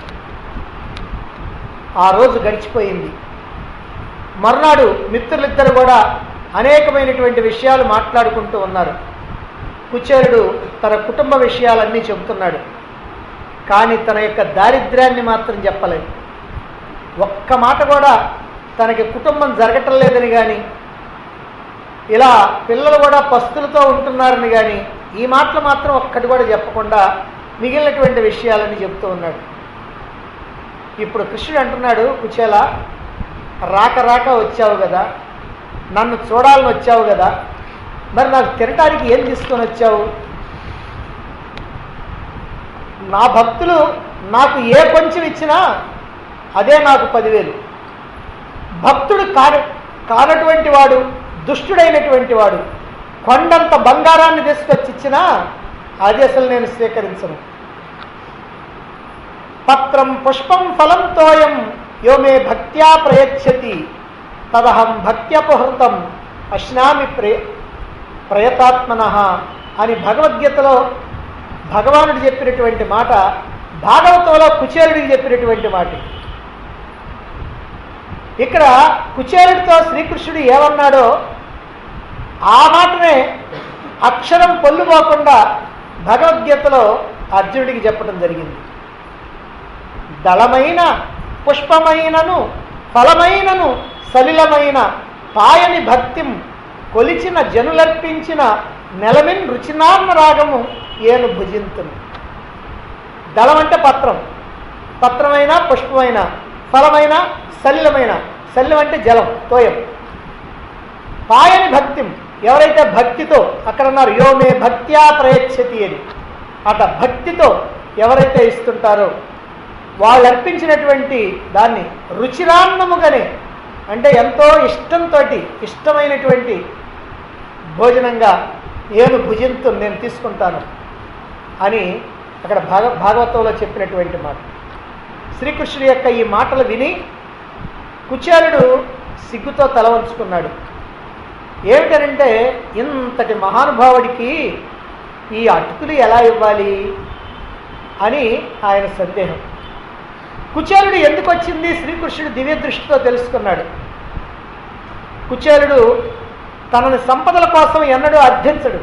ఆ రోజు గడిచిపోయింది మర్నాడు మిత్రులిద్దరు కూడా అనేకమైనటువంటి విషయాలు మాట్లాడుకుంటూ ఉన్నారు కుచేరుడు తన కుటుంబ విషయాలన్నీ చెబుతున్నాడు కానీ తన యొక్క దారిద్ర్యాన్ని మాత్రం చెప్పలేదు ఒక్క మాట కూడా తనకి కుటుంబం జరగటం లేదని కానీ ఇలా పిల్లలు కూడా పస్తులతో ఉంటున్నారని కానీ ఈ మాటలు మాత్రం ఒక్కటి కూడా చెప్పకుండా మిగిలినటువంటి విషయాలని చెప్తూ ఉన్నాడు ఇప్పుడు కృష్ణుడు అంటున్నాడు కుచేల రాక రాక వచ్చావు కదా నన్ను చూడాలని వచ్చావు కదా మరి నాకు తినటానికి ఏం తీసుకొని వచ్చావు నా భక్తులు నాకు ఏ కొంచెం ఇచ్చినా అదే నాకు పదివేలు భక్తుడు కాని కానటువంటి వాడు దుష్టుడైనటువంటి వాడు కొండంత బంగారాన్ని తీసుకొచ్చి ఇచ్చినా అది అసలు నేను స్వీకరించను పత్రం పుష్పం ఫలం తోయం యో మే భక్త్యా ప్రయచ్చతి తదహం భక్త్యపహృతం అశ్నామి ప్రయ ప్రయతాత్మన అని భగవద్గీతలో భగవానుడు చెప్పినటువంటి మాట భాగవతంలో కుచేరుడికి చెప్పినటువంటి మాట ఇక్కడ కుచేరుడితో శ్రీకృష్ణుడు ఏమన్నాడో ఆ మాటనే అక్షరం పొల్లుపోకుండా భగవద్గీతలో అర్జునుడికి చెప్పడం జరిగింది దళమైన పుష్పమైనను ఫలమైనను సలిలమైన పాయని భక్తిం కొలిచిన జనులర్పించిన నెలమిన్ రుచినాన్న రాగము ఏను భుజింతును దళం అంటే పత్రం పత్రమైన పుష్పమైన ఫలమైన సలిలమైన సలిలం అంటే జలం తోయం పాయని భక్తిం ఎవరైతే భక్తితో అక్కడ అన్నారు యో మే భక్త్యా ప్రయచ్చతి అని అట భక్తితో ఎవరైతే ఇస్తుంటారో వాళ్ళు అర్పించినటువంటి దాన్ని రుచిరాన్నముగానే అంటే ఎంతో ఇష్టంతో ఇష్టమైనటువంటి భోజనంగా నేను భుజింతు నేను తీసుకుంటాను అని అక్కడ భాగ భాగవతంలో చెప్పినటువంటి మాట శ్రీకృష్ణుడి యొక్క ఈ మాటలు విని కుచేరుడు సిగ్గుతో తల వంచుకున్నాడు ఏమిటనంటే ఇంతటి మహానుభావుడికి ఈ అటుకులు ఎలా ఇవ్వాలి అని ఆయన సందేహం కుచేలుడు ఎందుకు వచ్చింది శ్రీకృష్ణుడు దివ్య దృష్టితో తెలుసుకున్నాడు కుచేలుడు తనని సంపదల కోసం ఎన్నడూ అర్థించడు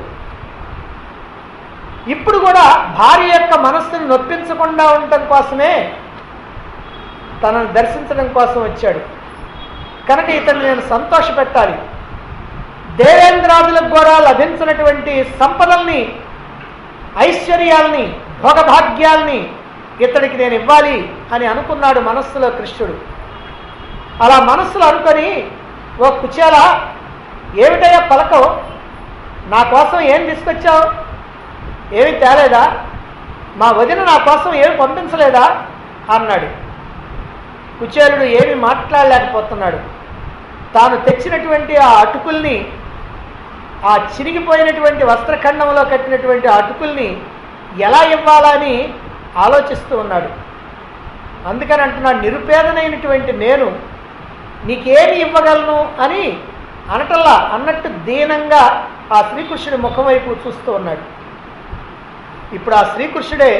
ఇప్పుడు కూడా భార్య యొక్క మనస్సును నొప్పించకుండా ఉండటం కోసమే తనను దర్శించడం కోసం వచ్చాడు కనుక ఇతను నేను సంతోషపెట్టాలి దేవేంద్రాదులకు కూడా లభించినటువంటి సంపదల్ని ఐశ్వర్యాల్ని భోగభాగ్యాల్ని ఇతడికి నేను ఇవ్వాలి అని అనుకున్నాడు మనస్సులో కృష్ణుడు అలా మనస్సులో అనుకొని ఓ కుచేల ఏమిటయ్యా పలకవు నా కోసం ఏం తీసుకొచ్చావు ఏమి తేలేదా మా వదిన నా కోసం ఏమి పంపించలేదా అన్నాడు కుచేలుడు ఏమి మాట్లాడలేకపోతున్నాడు తాను తెచ్చినటువంటి ఆ అటుకుల్ని ఆ చిరిగిపోయినటువంటి వస్త్రఖండంలో కట్టినటువంటి ఆ అటుకుల్ని ఎలా ఇవ్వాలని ఆలోచిస్తూ ఉన్నాడు అందుకని అంటున్నాడు నిరుపేదనైనటువంటి నేను నీకేమి ఇవ్వగలను అని అనటల్లా అన్నట్టు దీనంగా ఆ శ్రీకృష్ణుడి ముఖం వైపు చూస్తూ ఉన్నాడు ఇప్పుడు ఆ శ్రీకృష్ణుడే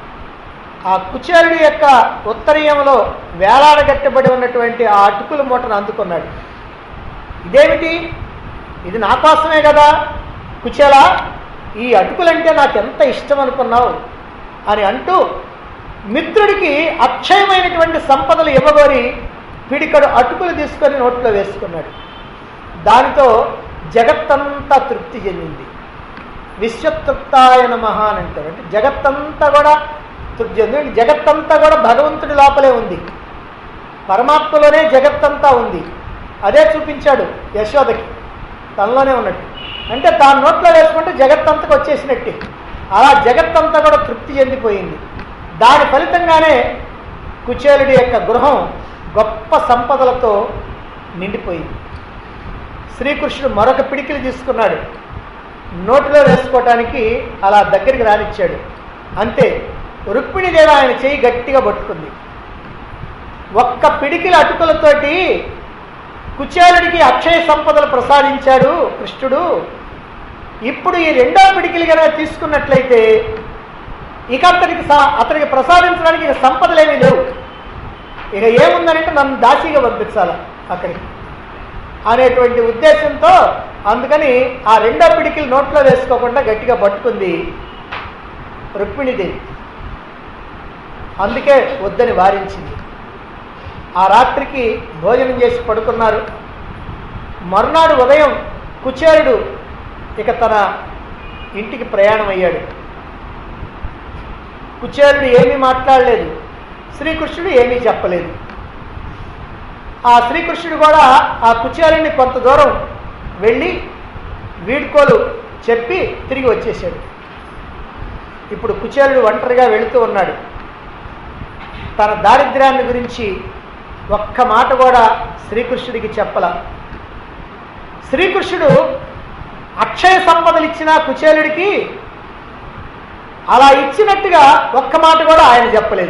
ఆ కుచేరుడి యొక్క ఉత్తరీయంలో వేలాడగట్టబడి ఉన్నటువంటి ఆ అటుకుల మూటను అందుకున్నాడు ఇదేమిటి ఇది నా కోసమే కదా కుచేలా ఈ అటుకులంటే నాకు ఎంత ఇష్టం అనుకున్నావు అని అంటూ మిత్రుడికి అక్షయమైనటువంటి సంపదలు ఇవ్వగోరి పిడికడు అటుకులు తీసుకొని నోట్లో వేసుకున్నాడు దానితో జగత్తంతా తృప్తి చెందింది విశ్వతృప్తాయ నమః అని అంటారు అంటే జగత్తంతా కూడా తృప్తి చెంది జగత్తంతా కూడా భగవంతుడి లోపలే ఉంది పరమాత్మలోనే జగత్తంతా ఉంది అదే చూపించాడు యశోదకి తనలోనే ఉన్నట్టు అంటే తాను నోట్లో వేసుకుంటే జగత్తంతకు వచ్చేసినట్టే అలా జగత్తంతా కూడా తృప్తి చెందిపోయింది దాని ఫలితంగానే కుచేలుడి యొక్క గృహం గొప్ప సంపదలతో నిండిపోయింది శ్రీకృష్ణుడు మరొక పిడికిలు తీసుకున్నాడు నోటిలో వేసుకోవటానికి అలా దగ్గరికి రానిచ్చాడు అంతే రుక్మిణీదేవి ఆయన చేయి గట్టిగా పట్టుకుంది ఒక్క పిడికిల అటుకులతోటి కుచేలుడికి అక్షయ సంపదలు ప్రసాదించాడు కృష్ణుడు ఇప్పుడు ఈ రెండో పిడికిలు కనుక తీసుకున్నట్లయితే ఇక అతనికి సా- అతనికి ప్రసాదించడానికి ఇక సంపదలేమీ లేవు ఇక ఏముందనంటే నన్ను దాసిగా పంపించాల అక్కడికి అనేటువంటి ఉద్దేశంతో అందుకని ఆ రెండో పిడికిలు నోట్లో వేసుకోకుండా గట్టిగా పట్టుకుంది రుక్మిణీదేవి అందుకే వద్దని వారించింది ఆ రాత్రికి భోజనం చేసి పడుకున్నారు మరునాడు ఉదయం కుచేరుడు ఇక తన ఇంటికి ప్రయాణం అయ్యాడు కుచేరుడు ఏమీ మాట్లాడలేదు శ్రీకృష్ణుడు ఏమీ చెప్పలేదు ఆ శ్రీకృష్ణుడు కూడా ఆ కుచేరుని కొంత దూరం వెళ్ళి వీడ్కోలు చెప్పి తిరిగి వచ్చేసాడు ఇప్పుడు కుచేరుడు ఒంటరిగా వెళుతూ ఉన్నాడు తన దారిద్ర్యాన్ని గురించి ఒక్క మాట కూడా శ్రీకృష్ణుడికి చెప్పల శ్రీకృష్ణుడు అక్షయ సంపదలు ఇచ్చిన కుచేలుడికి అలా ఇచ్చినట్టుగా ఒక్క మాట కూడా ఆయన చెప్పలేదు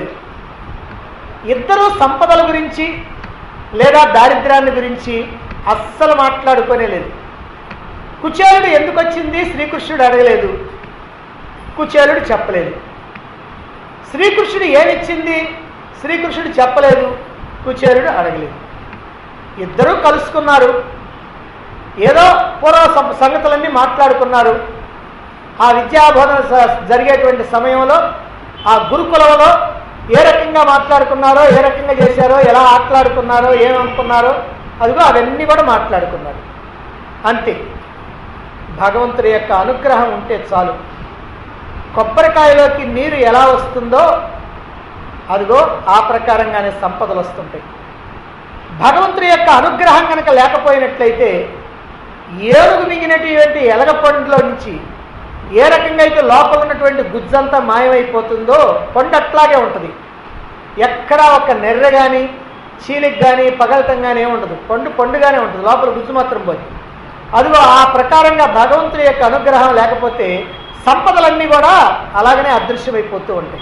ఇద్దరు సంపదల గురించి లేదా దారిద్ర్యాన్ని గురించి అస్సలు మాట్లాడుకోనే లేదు కుచేలుడు ఎందుకు వచ్చింది శ్రీకృష్ణుడు అడగలేదు కుచేలుడు చెప్పలేదు శ్రీకృష్ణుడు ఏమిచ్చింది శ్రీకృష్ణుడు చెప్పలేదు కుచేలుడు అడగలేదు ఇద్దరూ కలుసుకున్నారు ఏదో పూర్వ సం- సంగతులన్నీ మాట్లాడుకున్నారు ఆ విద్యాబోధన స- జరిగేటువంటి సమయంలో ఆ గురుకులంలో ఏ రకంగా మాట్లాడుకున్నారో ఏ రకంగా చేశారో ఎలా ఆటలాడుకున్నారో ఏమనుకున్నారో అదిగో అవన్నీ కూడా మాట్లాడుకున్నారు అంతే భగవంతుడి యొక్క అనుగ్రహం ఉంటే చాలు కొబ్బరికాయలోకి నీరు ఎలా వస్తుందో అదిగో ఆ ప్రకారంగానే సంపదలు వస్తుంటాయి భగవంతుడి యొక్క అనుగ్రహం కనుక లేకపోయినట్లయితే ఏనుగు మింగినటువంటి ఎలగ పండులో నుంచి ఏ రకంగా అయితే లోపల ఉన్నటువంటి గుజ్జంతా మాయమైపోతుందో పండు అట్లాగే ఉంటుంది ఎక్కడా ఒక నెర్ర కానీ చీలికి కానీ పగలటం కానీ ఏముండదు పండు పండుగానే ఉంటుంది లోపల గుజ్జు మాత్రం పోతుంది అదిగో ఆ ప్రకారంగా భగవంతుడి యొక్క అనుగ్రహం లేకపోతే సంపదలన్నీ కూడా అలాగనే అదృశ్యమైపోతూ ఉంటాయి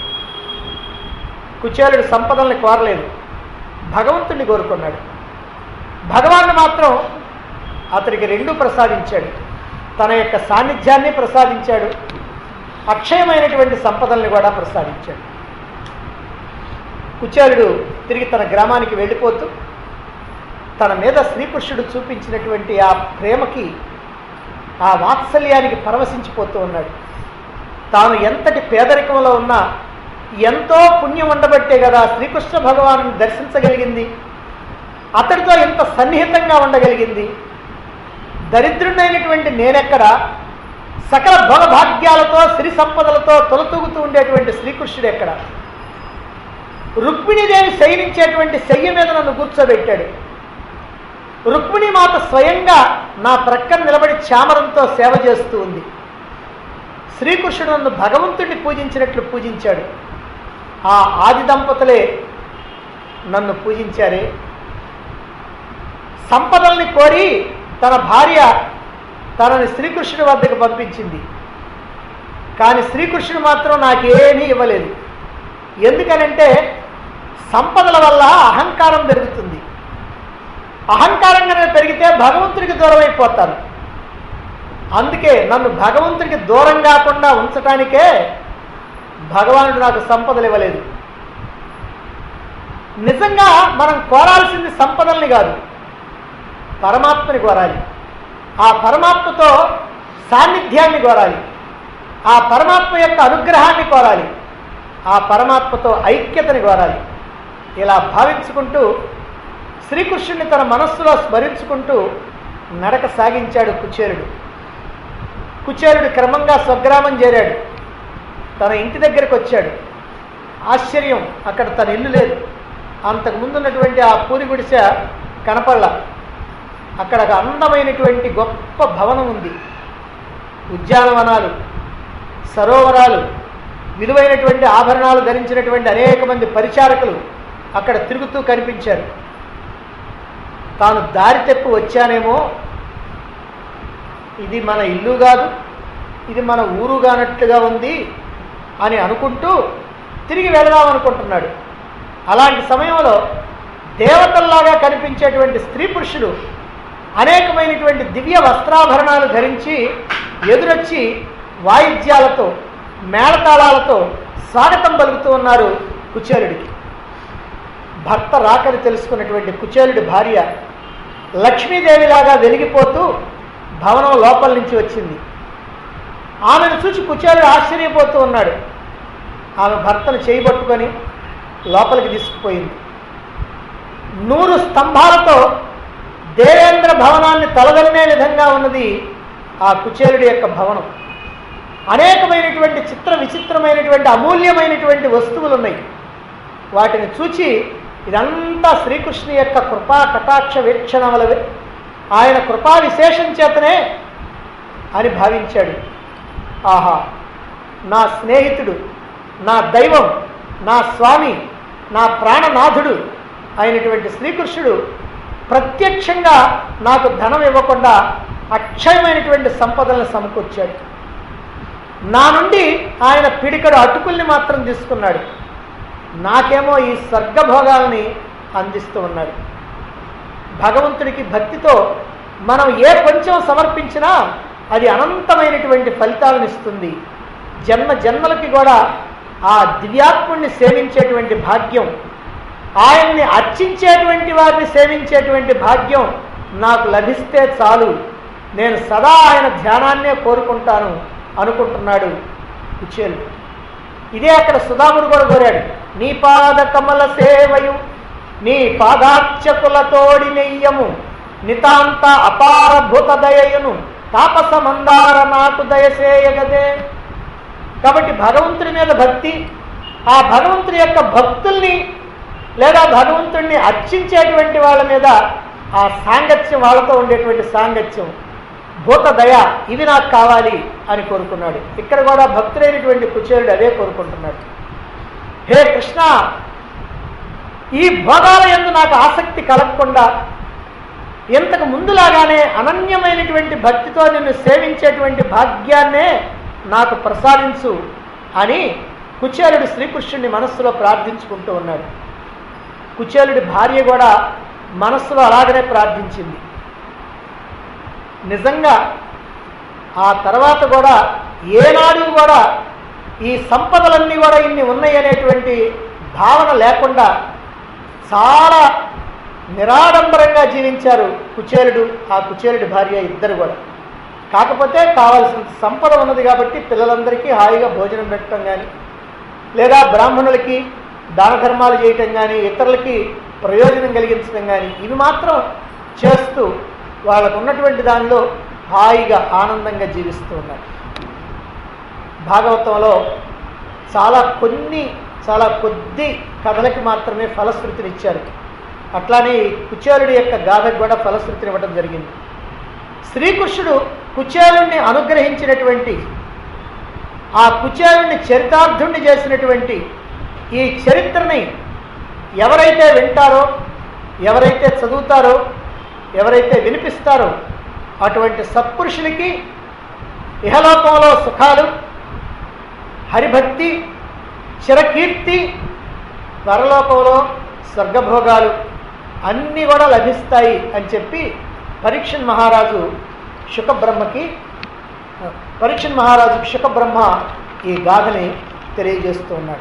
కుచేలుడు సంపదల్ని కోరలేదు భగవంతుడిని కోరుకున్నాడు భగవాన్ మాత్రం అతడికి రెండు ప్రసాదించాడు తన యొక్క సాన్నిధ్యాన్ని ప్రసాదించాడు అక్షయమైనటువంటి సంపదల్ని కూడా ప్రసాదించాడు కుచేలుడు తిరిగి తన గ్రామానికి వెళ్ళిపోతూ తన మీద శ్రీకృష్ణుడు చూపించినటువంటి ఆ ప్రేమకి ఆ వాత్సల్యానికి పరవశించిపోతూ ఉన్నాడు తాను ఎంతటి పేదరికంలో ఉన్నా ఎంతో పుణ్యం ఉండబట్టే కదా శ్రీకృష్ణ భగవాను దర్శించగలిగింది అతడితో ఎంత సన్నిహితంగా ఉండగలిగింది దరిద్రుడైనటువంటి నేనెక్కడ సకల భోగభాగ్యాలతో సిరి సంపదలతో తొలతూగుతూ ఉండేటువంటి శ్రీకృష్ణుడు ఎక్కడ రుక్మిణీదేవి శయనించేటువంటి శయ్య మీద నన్ను కూర్చోబెట్టాడు రుక్మిణి మాత స్వయంగా నా ప్రక్కన నిలబడి చామరంతో సేవ చేస్తూ ఉంది శ్రీకృష్ణుడు నన్ను భగవంతుడిని పూజించినట్లు పూజించాడు ఆ ఆది దంపతులే నన్ను పూజించారే సంపదల్ని కోరి తన భార్య తనని శ్రీకృష్ణుడి వద్దకు పంపించింది కానీ శ్రీకృష్ణుడు మాత్రం నాకేమీ ఇవ్వలేదు ఎందుకనంటే సంపదల వల్ల అహంకారం పెరుగుతుంది అహంకారం కనుక పెరిగితే భగవంతుడికి దూరం అయిపోతాను అందుకే నన్ను భగవంతుడికి దూరం కాకుండా ఉంచటానికే భగవానుడు నాకు సంపదలు ఇవ్వలేదు నిజంగా మనం కోరాల్సింది సంపదల్ని కాదు పరమాత్మని కోరాలి ఆ పరమాత్మతో సాన్నిధ్యాన్ని కోరాలి ఆ పరమాత్మ యొక్క అనుగ్రహాన్ని కోరాలి ఆ పరమాత్మతో ఐక్యతని కోరాలి ఇలా భావించుకుంటూ శ్రీకృష్ణుని తన మనస్సులో స్మరించుకుంటూ నడక సాగించాడు కుచేరుడు కుచేరుడు క్రమంగా స్వగ్రామం చేరాడు తన ఇంటి దగ్గరికి వచ్చాడు ఆశ్చర్యం అక్కడ తన ఇల్లు లేదు అంతకు ముందు ఉన్నటువంటి ఆ పూరి గుడిసె కనపడలా అక్కడ ఒక అందమైనటువంటి గొప్ప భవనం ఉంది ఉద్యానవనాలు సరోవరాలు విలువైనటువంటి ఆభరణాలు ధరించినటువంటి అనేక మంది పరిచారకులు అక్కడ తిరుగుతూ కనిపించారు తాను దారి తెప్పి వచ్చానేమో ఇది మన ఇల్లు కాదు ఇది మన ఊరు కానట్లుగా ఉంది అని అనుకుంటూ తిరిగి వెళదాం అనుకుంటున్నాడు అలాంటి సమయంలో దేవతల్లాగా కనిపించేటువంటి స్త్రీ పురుషులు అనేకమైనటువంటి దివ్య వస్త్రాభరణాలు ధరించి ఎదురొచ్చి వాయిద్యాలతో మేళతాళాలతో స్వాగతం పలుకుతూ ఉన్నారు కుచేలుడికి భర్త రాకని తెలుసుకున్నటువంటి కుచేలుడి భార్య లక్ష్మీదేవిలాగా వెలిగిపోతూ భవనం లోపల నుంచి వచ్చింది ఆమెను చూసి కుచేలుడు ఆశ్చర్యపోతూ ఉన్నాడు ఆమె భర్తను చేయబట్టుకొని లోపలికి తీసుకుపోయింది నూరు స్తంభాలతో దేవేంద్ర భవనాన్ని తలదన్నే విధంగా ఉన్నది ఆ కుచేలుడి యొక్క భవనం అనేకమైనటువంటి చిత్ర విచిత్రమైనటువంటి అమూల్యమైనటువంటి వస్తువులు ఉన్నాయి వాటిని చూచి ఇదంతా శ్రీకృష్ణు యొక్క కృపా కటాక్ష వీక్షణములవే ఆయన కృపా విశేషం చేతనే అని భావించాడు ఆహా నా స్నేహితుడు నా దైవం నా స్వామి నా ప్రాణనాథుడు అయినటువంటి శ్రీకృష్ణుడు ప్రత్యక్షంగా నాకు ధనం ఇవ్వకుండా అక్షయమైనటువంటి సంపదలను సమకూర్చాడు నా నుండి ఆయన పిడికడు అటుకుల్ని మాత్రం తీసుకున్నాడు నాకేమో ఈ స్వర్గభోగాల్ని అందిస్తూ ఉన్నాడు భగవంతుడికి భక్తితో మనం ఏ కొంచెం సమర్పించినా అది అనంతమైనటువంటి ఫలితాలను ఇస్తుంది జన్మ జన్మలకి కూడా ఆ దివ్యాత్ముడిని సేవించేటువంటి భాగ్యం ఆయన్ని అర్చించేటువంటి వారిని సేవించేటువంటి భాగ్యం నాకు లభిస్తే చాలు నేను సదా ఆయన ధ్యానాన్నే కోరుకుంటాను అనుకుంటున్నాడు కుచేలుడు ఇదే అక్కడ సుధాముడు కూడా కోరాడు నీ పాద కమల సేవయు నీ పాదార్చకులతోడి నెయ్యము నితాంత అపారభూత దయయును తాపస మందార నాకు దయసేయగదే కాబట్టి భగవంతుడి మీద భక్తి ఆ భగవంతుడి యొక్క భక్తుల్ని లేదా భగవంతుడిని అర్చించేటువంటి వాళ్ళ మీద ఆ సాంగత్యం వాళ్ళతో ఉండేటువంటి సాంగత్యం భూత దయ ఇవి నాకు కావాలి అని కోరుకున్నాడు ఇక్కడ కూడా భక్తుడైనటువంటి కుచేరుడు అదే కోరుకుంటున్నాడు హే కృష్ణ ఈ భోగాల ఎందు నాకు ఆసక్తి కలగకుండా ఇంతకు ముందులాగానే అనన్యమైనటువంటి భక్తితో నిన్ను సేవించేటువంటి భాగ్యాన్నే నాకు ప్రసాదించు అని కుచేలుడు శ్రీకృష్ణుని మనస్సులో ప్రార్థించుకుంటూ ఉన్నాడు కుచేలుడి భార్య కూడా మనస్సులో అలాగనే ప్రార్థించింది నిజంగా ఆ తర్వాత కూడా ఏనాడు కూడా ఈ సంపదలన్నీ కూడా ఇన్ని ఉన్నాయి అనేటువంటి భావన లేకుండా చాలా నిరాడంబరంగా జీవించారు కుచేలుడు ఆ కుచేలుడి భార్య ఇద్దరు కూడా కాకపోతే కావాల్సిన సంపద ఉన్నది కాబట్టి పిల్లలందరికీ హాయిగా భోజనం పెట్టడం కానీ లేదా బ్రాహ్మణులకి దాన ధర్మాలు చేయటం కానీ ఇతరులకి ప్రయోజనం కలిగించడం కానీ ఇవి మాత్రం చేస్తూ వాళ్ళకు ఉన్నటువంటి దానిలో హాయిగా ఆనందంగా జీవిస్తూ ఉన్నారు భాగవతంలో చాలా కొన్ని చాలా కొద్ది కథలకి మాత్రమే ఫలశ్రుతినిచ్చారు అట్లానే ఈ కుచేలుడి యొక్క గాథకు కూడా ఫలశ్రుతిని ఇవ్వడం జరిగింది శ్రీకృష్ణుడు కుచేలుణ్ణి అనుగ్రహించినటువంటి ఆ కుచేలుణ్ణి చరితార్థుణ్ణి చేసినటువంటి ఈ చరిత్రని ఎవరైతే వింటారో ఎవరైతే చదువుతారో ఎవరైతే వినిపిస్తారో అటువంటి సత్పురుషులకి ఇహలోకంలో సుఖాలు హరిభక్తి చిరకీర్తి పరలోకంలో స్వర్గభోగాలు అన్నీ కూడా లభిస్తాయి అని చెప్పి పరీక్షన్ మహారాజు శుకబ్రహ్మకి పరీక్షన్ మహారాజు శుకబ్రహ్మ ఈ గాథని తెలియజేస్తూ ఉన్నాడు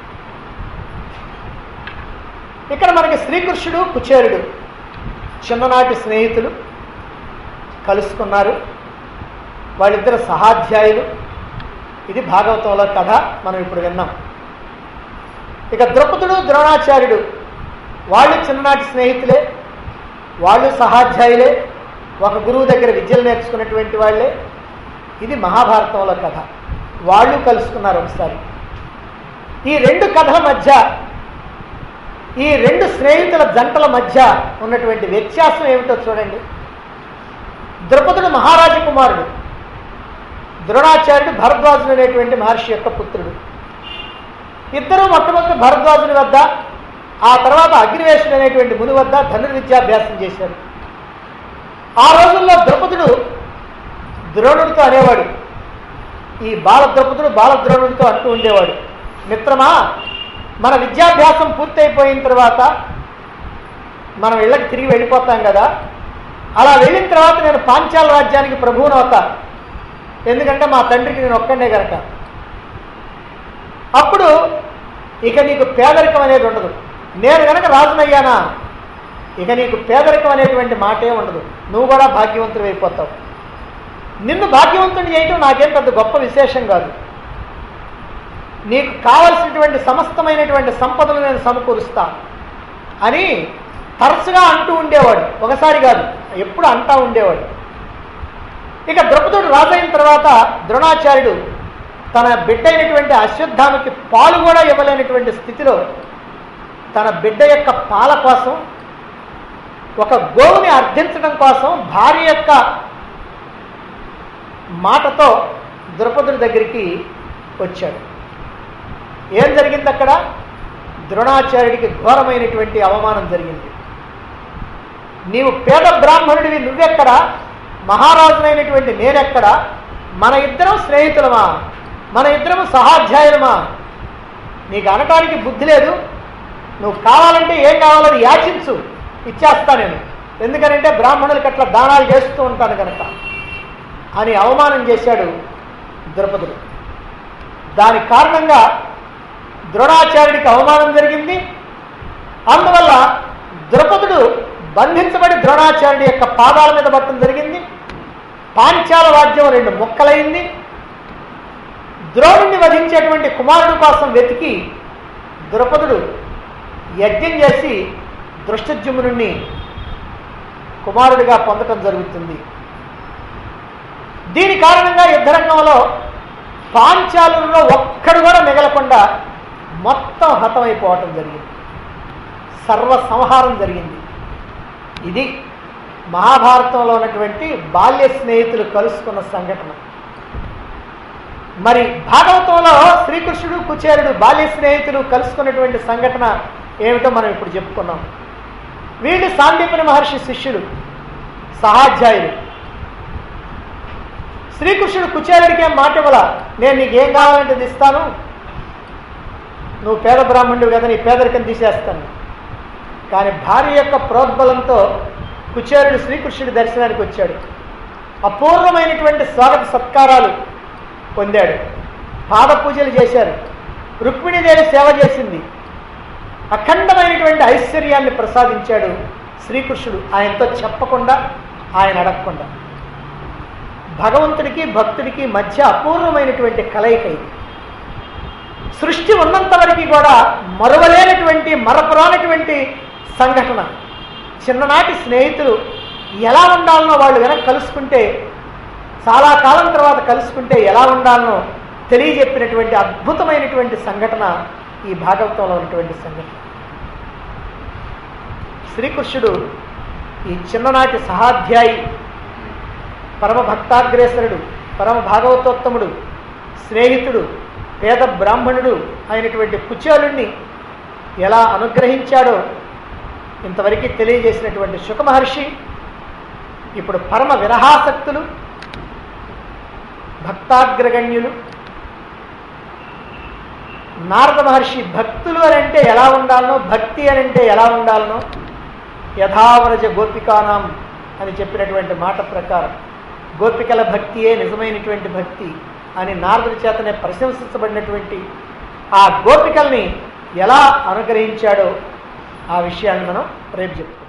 ఇక్కడ మనకి శ్రీకృష్ణుడు కుచేరుడు చిన్ననాటి స్నేహితులు కలుసుకున్నారు వాళ్ళిద్దరు సహాధ్యాయులు ఇది భాగవతంలో కథ మనం ఇప్పుడు విన్నాం ఇక ద్రౌపదుడు ద్రోణాచార్యుడు వాళ్ళు చిన్ననాటి స్నేహితులే వాళ్ళు సహాధ్యాయులే ఒక గురువు దగ్గర విద్యలు నేర్చుకున్నటువంటి వాళ్ళే ఇది మహాభారతంలో కథ వాళ్ళు కలుసుకున్నారు ఒకసారి ఈ రెండు కథల మధ్య ఈ రెండు స్నేహితుల జంటల మధ్య ఉన్నటువంటి వ్యత్యాసం ఏమిటో చూడండి ద్రౌపదుడు మహారాజ కుమారుడు ద్రోణాచార్యుడు భరద్వాజుడు అనేటువంటి మహర్షి యొక్క పుత్రుడు ఇద్దరు మొట్టమొదటి భరద్వాజుని వద్ద ఆ తర్వాత అగ్నివేశుడు అనేటువంటి ముని వద్ద ధనుర్విద్యాభ్యాసం చేశారు ఆ రోజుల్లో ద్రౌపదుడు ద్రోణుడితో అనేవాడు ఈ బాలద్రౌపదుడు బాలద్రోణుడితో అంటూ ఉండేవాడు మిత్రమా మన విద్యాభ్యాసం పూర్తయిపోయిన తర్వాత మనం ఇళ్ళకి తిరిగి వెళ్ళిపోతాం కదా అలా వెళ్ళిన తర్వాత నేను పాంచాల రాజ్యానికి ప్రభువును అవుతా ఎందుకంటే మా తండ్రికి నేను ఒక్కడే గనక అప్పుడు ఇక నీకు పేదరికం అనేది ఉండదు నేను గనక రాజునయ్యానా ఇక నీకు పేదరికం అనేటువంటి మాటే ఉండదు నువ్వు కూడా భాగ్యవంతుడు అయిపోతావు నిన్ను భాగ్యవంతుని చేయటం నాకేం పెద్ద గొప్ప విశేషం కాదు నీకు కావలసినటువంటి సమస్తమైనటువంటి సంపదలు నేను సమకూరుస్తా అని తరచుగా అంటూ ఉండేవాడు ఒకసారి కాదు ఎప్పుడు అంటా ఉండేవాడు ఇక ద్రౌపదుడు రాజైన తర్వాత ద్రోణాచార్యుడు తన బిడ్డ అయినటువంటి అశ్వత్థామకి పాలు కూడా ఇవ్వలేనటువంటి స్థితిలో తన బిడ్డ యొక్క పాల కోసం ఒక గోవుని అర్థించడం కోసం భార్య యొక్క మాటతో ద్రౌపదుడి దగ్గరికి వచ్చాడు ఏం జరిగింది అక్కడ ద్రోణాచార్యుడికి ఘోరమైనటువంటి అవమానం జరిగింది నీవు పేద బ్రాహ్మణుడివి నువ్వెక్కడా మహారాజునైనటువంటి నేనెక్కడా మన ఇద్దరం స్నేహితులమా మన ఇద్దరం సహాధ్యాయులమా నీకు అనటానికి బుద్ధి లేదు నువ్వు కావాలంటే ఏం కావాలని యాచించు ఇచ్చేస్తా నేను ఎందుకనంటే బ్రాహ్మణులకి అట్లా దానాలు చేస్తూ ఉంటాను కనుక అని అవమానం చేశాడు ద్రౌపదుడు దాని కారణంగా ద్రోణాచార్యుడికి అవమానం జరిగింది అందువల్ల ద్రౌపదుడు బంధించబడి ద్రోణాచార్యుడి యొక్క పాదాల మీద పట్టడం జరిగింది పాంచాల వాద్యం రెండు ముక్కలైంది ద్రోణుణ్ణి వధించేటువంటి కుమారుడు కోసం వెతికి ద్రౌపదుడు యజ్ఞం చేసి దృష్టజుమ్నుణ్ణి కుమారుడిగా పొందటం జరుగుతుంది దీని కారణంగా యుద్ధరంగంలో పాంచాలులో ఒక్కడు కూడా మిగలకుండా మొత్తం హతమైపోవటం జరిగింది సర్వ సంహారం జరిగింది ఇది మహాభారతంలో ఉన్నటువంటి బాల్య స్నేహితులు కలుసుకున్న సంఘటన మరి భాగవతంలో శ్రీకృష్ణుడు కుచేరుడు బాల్య స్నేహితులు కలుసుకున్నటువంటి సంఘటన ఏమిటో మనం ఇప్పుడు చెప్పుకున్నాం వీళ్ళు సాందీపని మహర్షి శిష్యులు సహాధ్యాయులు శ్రీకృష్ణుడు కుచేరుడికి ఏం మాట ఇవ్వాల నేను నీకు ఏం కావాలంటే అది ఇస్తాను నువ్వు పేద బ్రాహ్మణుడు కదా నీ పేదరికం తీసేస్తాను కానీ భార్య యొక్క ప్రోద్బలంతో కుచేరుడు శ్రీకృష్ణుడి దర్శనానికి వచ్చాడు అపూర్వమైనటువంటి స్వాగత సత్కారాలు పొందాడు పాద పూజలు చేశారు రుక్మిణీదేవి సేవ చేసింది అఖండమైనటువంటి ఐశ్వర్యాన్ని ప్రసాదించాడు శ్రీకృష్ణుడు ఆయనతో చెప్పకుండా ఆయన అడగకుండా భగవంతుడికి భక్తుడికి మధ్య అపూర్వమైనటువంటి కలయిక ఇది సృష్టి ఉన్నంత వరకు కూడా మరువలేనటువంటి మరపురానటువంటి సంఘటన చిన్ననాటి స్నేహితులు ఎలా ఉండాలనో వాళ్ళు వెనక్కి కలుసుకుంటే చాలా కాలం తర్వాత కలుసుకుంటే ఎలా ఉండాలనో తెలియజెప్పినటువంటి అద్భుతమైనటువంటి సంఘటన ఈ భాగవతంలో ఉన్నటువంటి సంఘటన శ్రీకృష్ణుడు ఈ చిన్ననాటి సహాధ్యాయి పరమ భక్తాగ్రేసరుడు పరమ భాగవతోత్తముడు స్నేహితుడు పేద బ్రాహ్మణుడు అయినటువంటి కుచేలుణ్ణి ఎలా అనుగ్రహించాడో ఇంతవరకు తెలియజేసినటువంటి శుక మహర్షి ఇప్పుడు పరమ విరహాసక్తులు భక్తాగ్రగణ్యులు నారద మహర్షి భక్తులు అని అంటే ఎలా ఉండాలనో భక్తి అని అంటే ఎలా ఉండాలనో యథావరజ గోపికానాం అని చెప్పినటువంటి మాట ప్రకారం గోపికల భక్తియే నిజమైనటువంటి భక్తి అని నారదుడి చేతనే ప్రశంసించబడినటువంటి ఆ గోపికల్ని ఎలా అనుగ్రహించాడో ఆ విషయాన్ని మనం రేపు చెప్తాం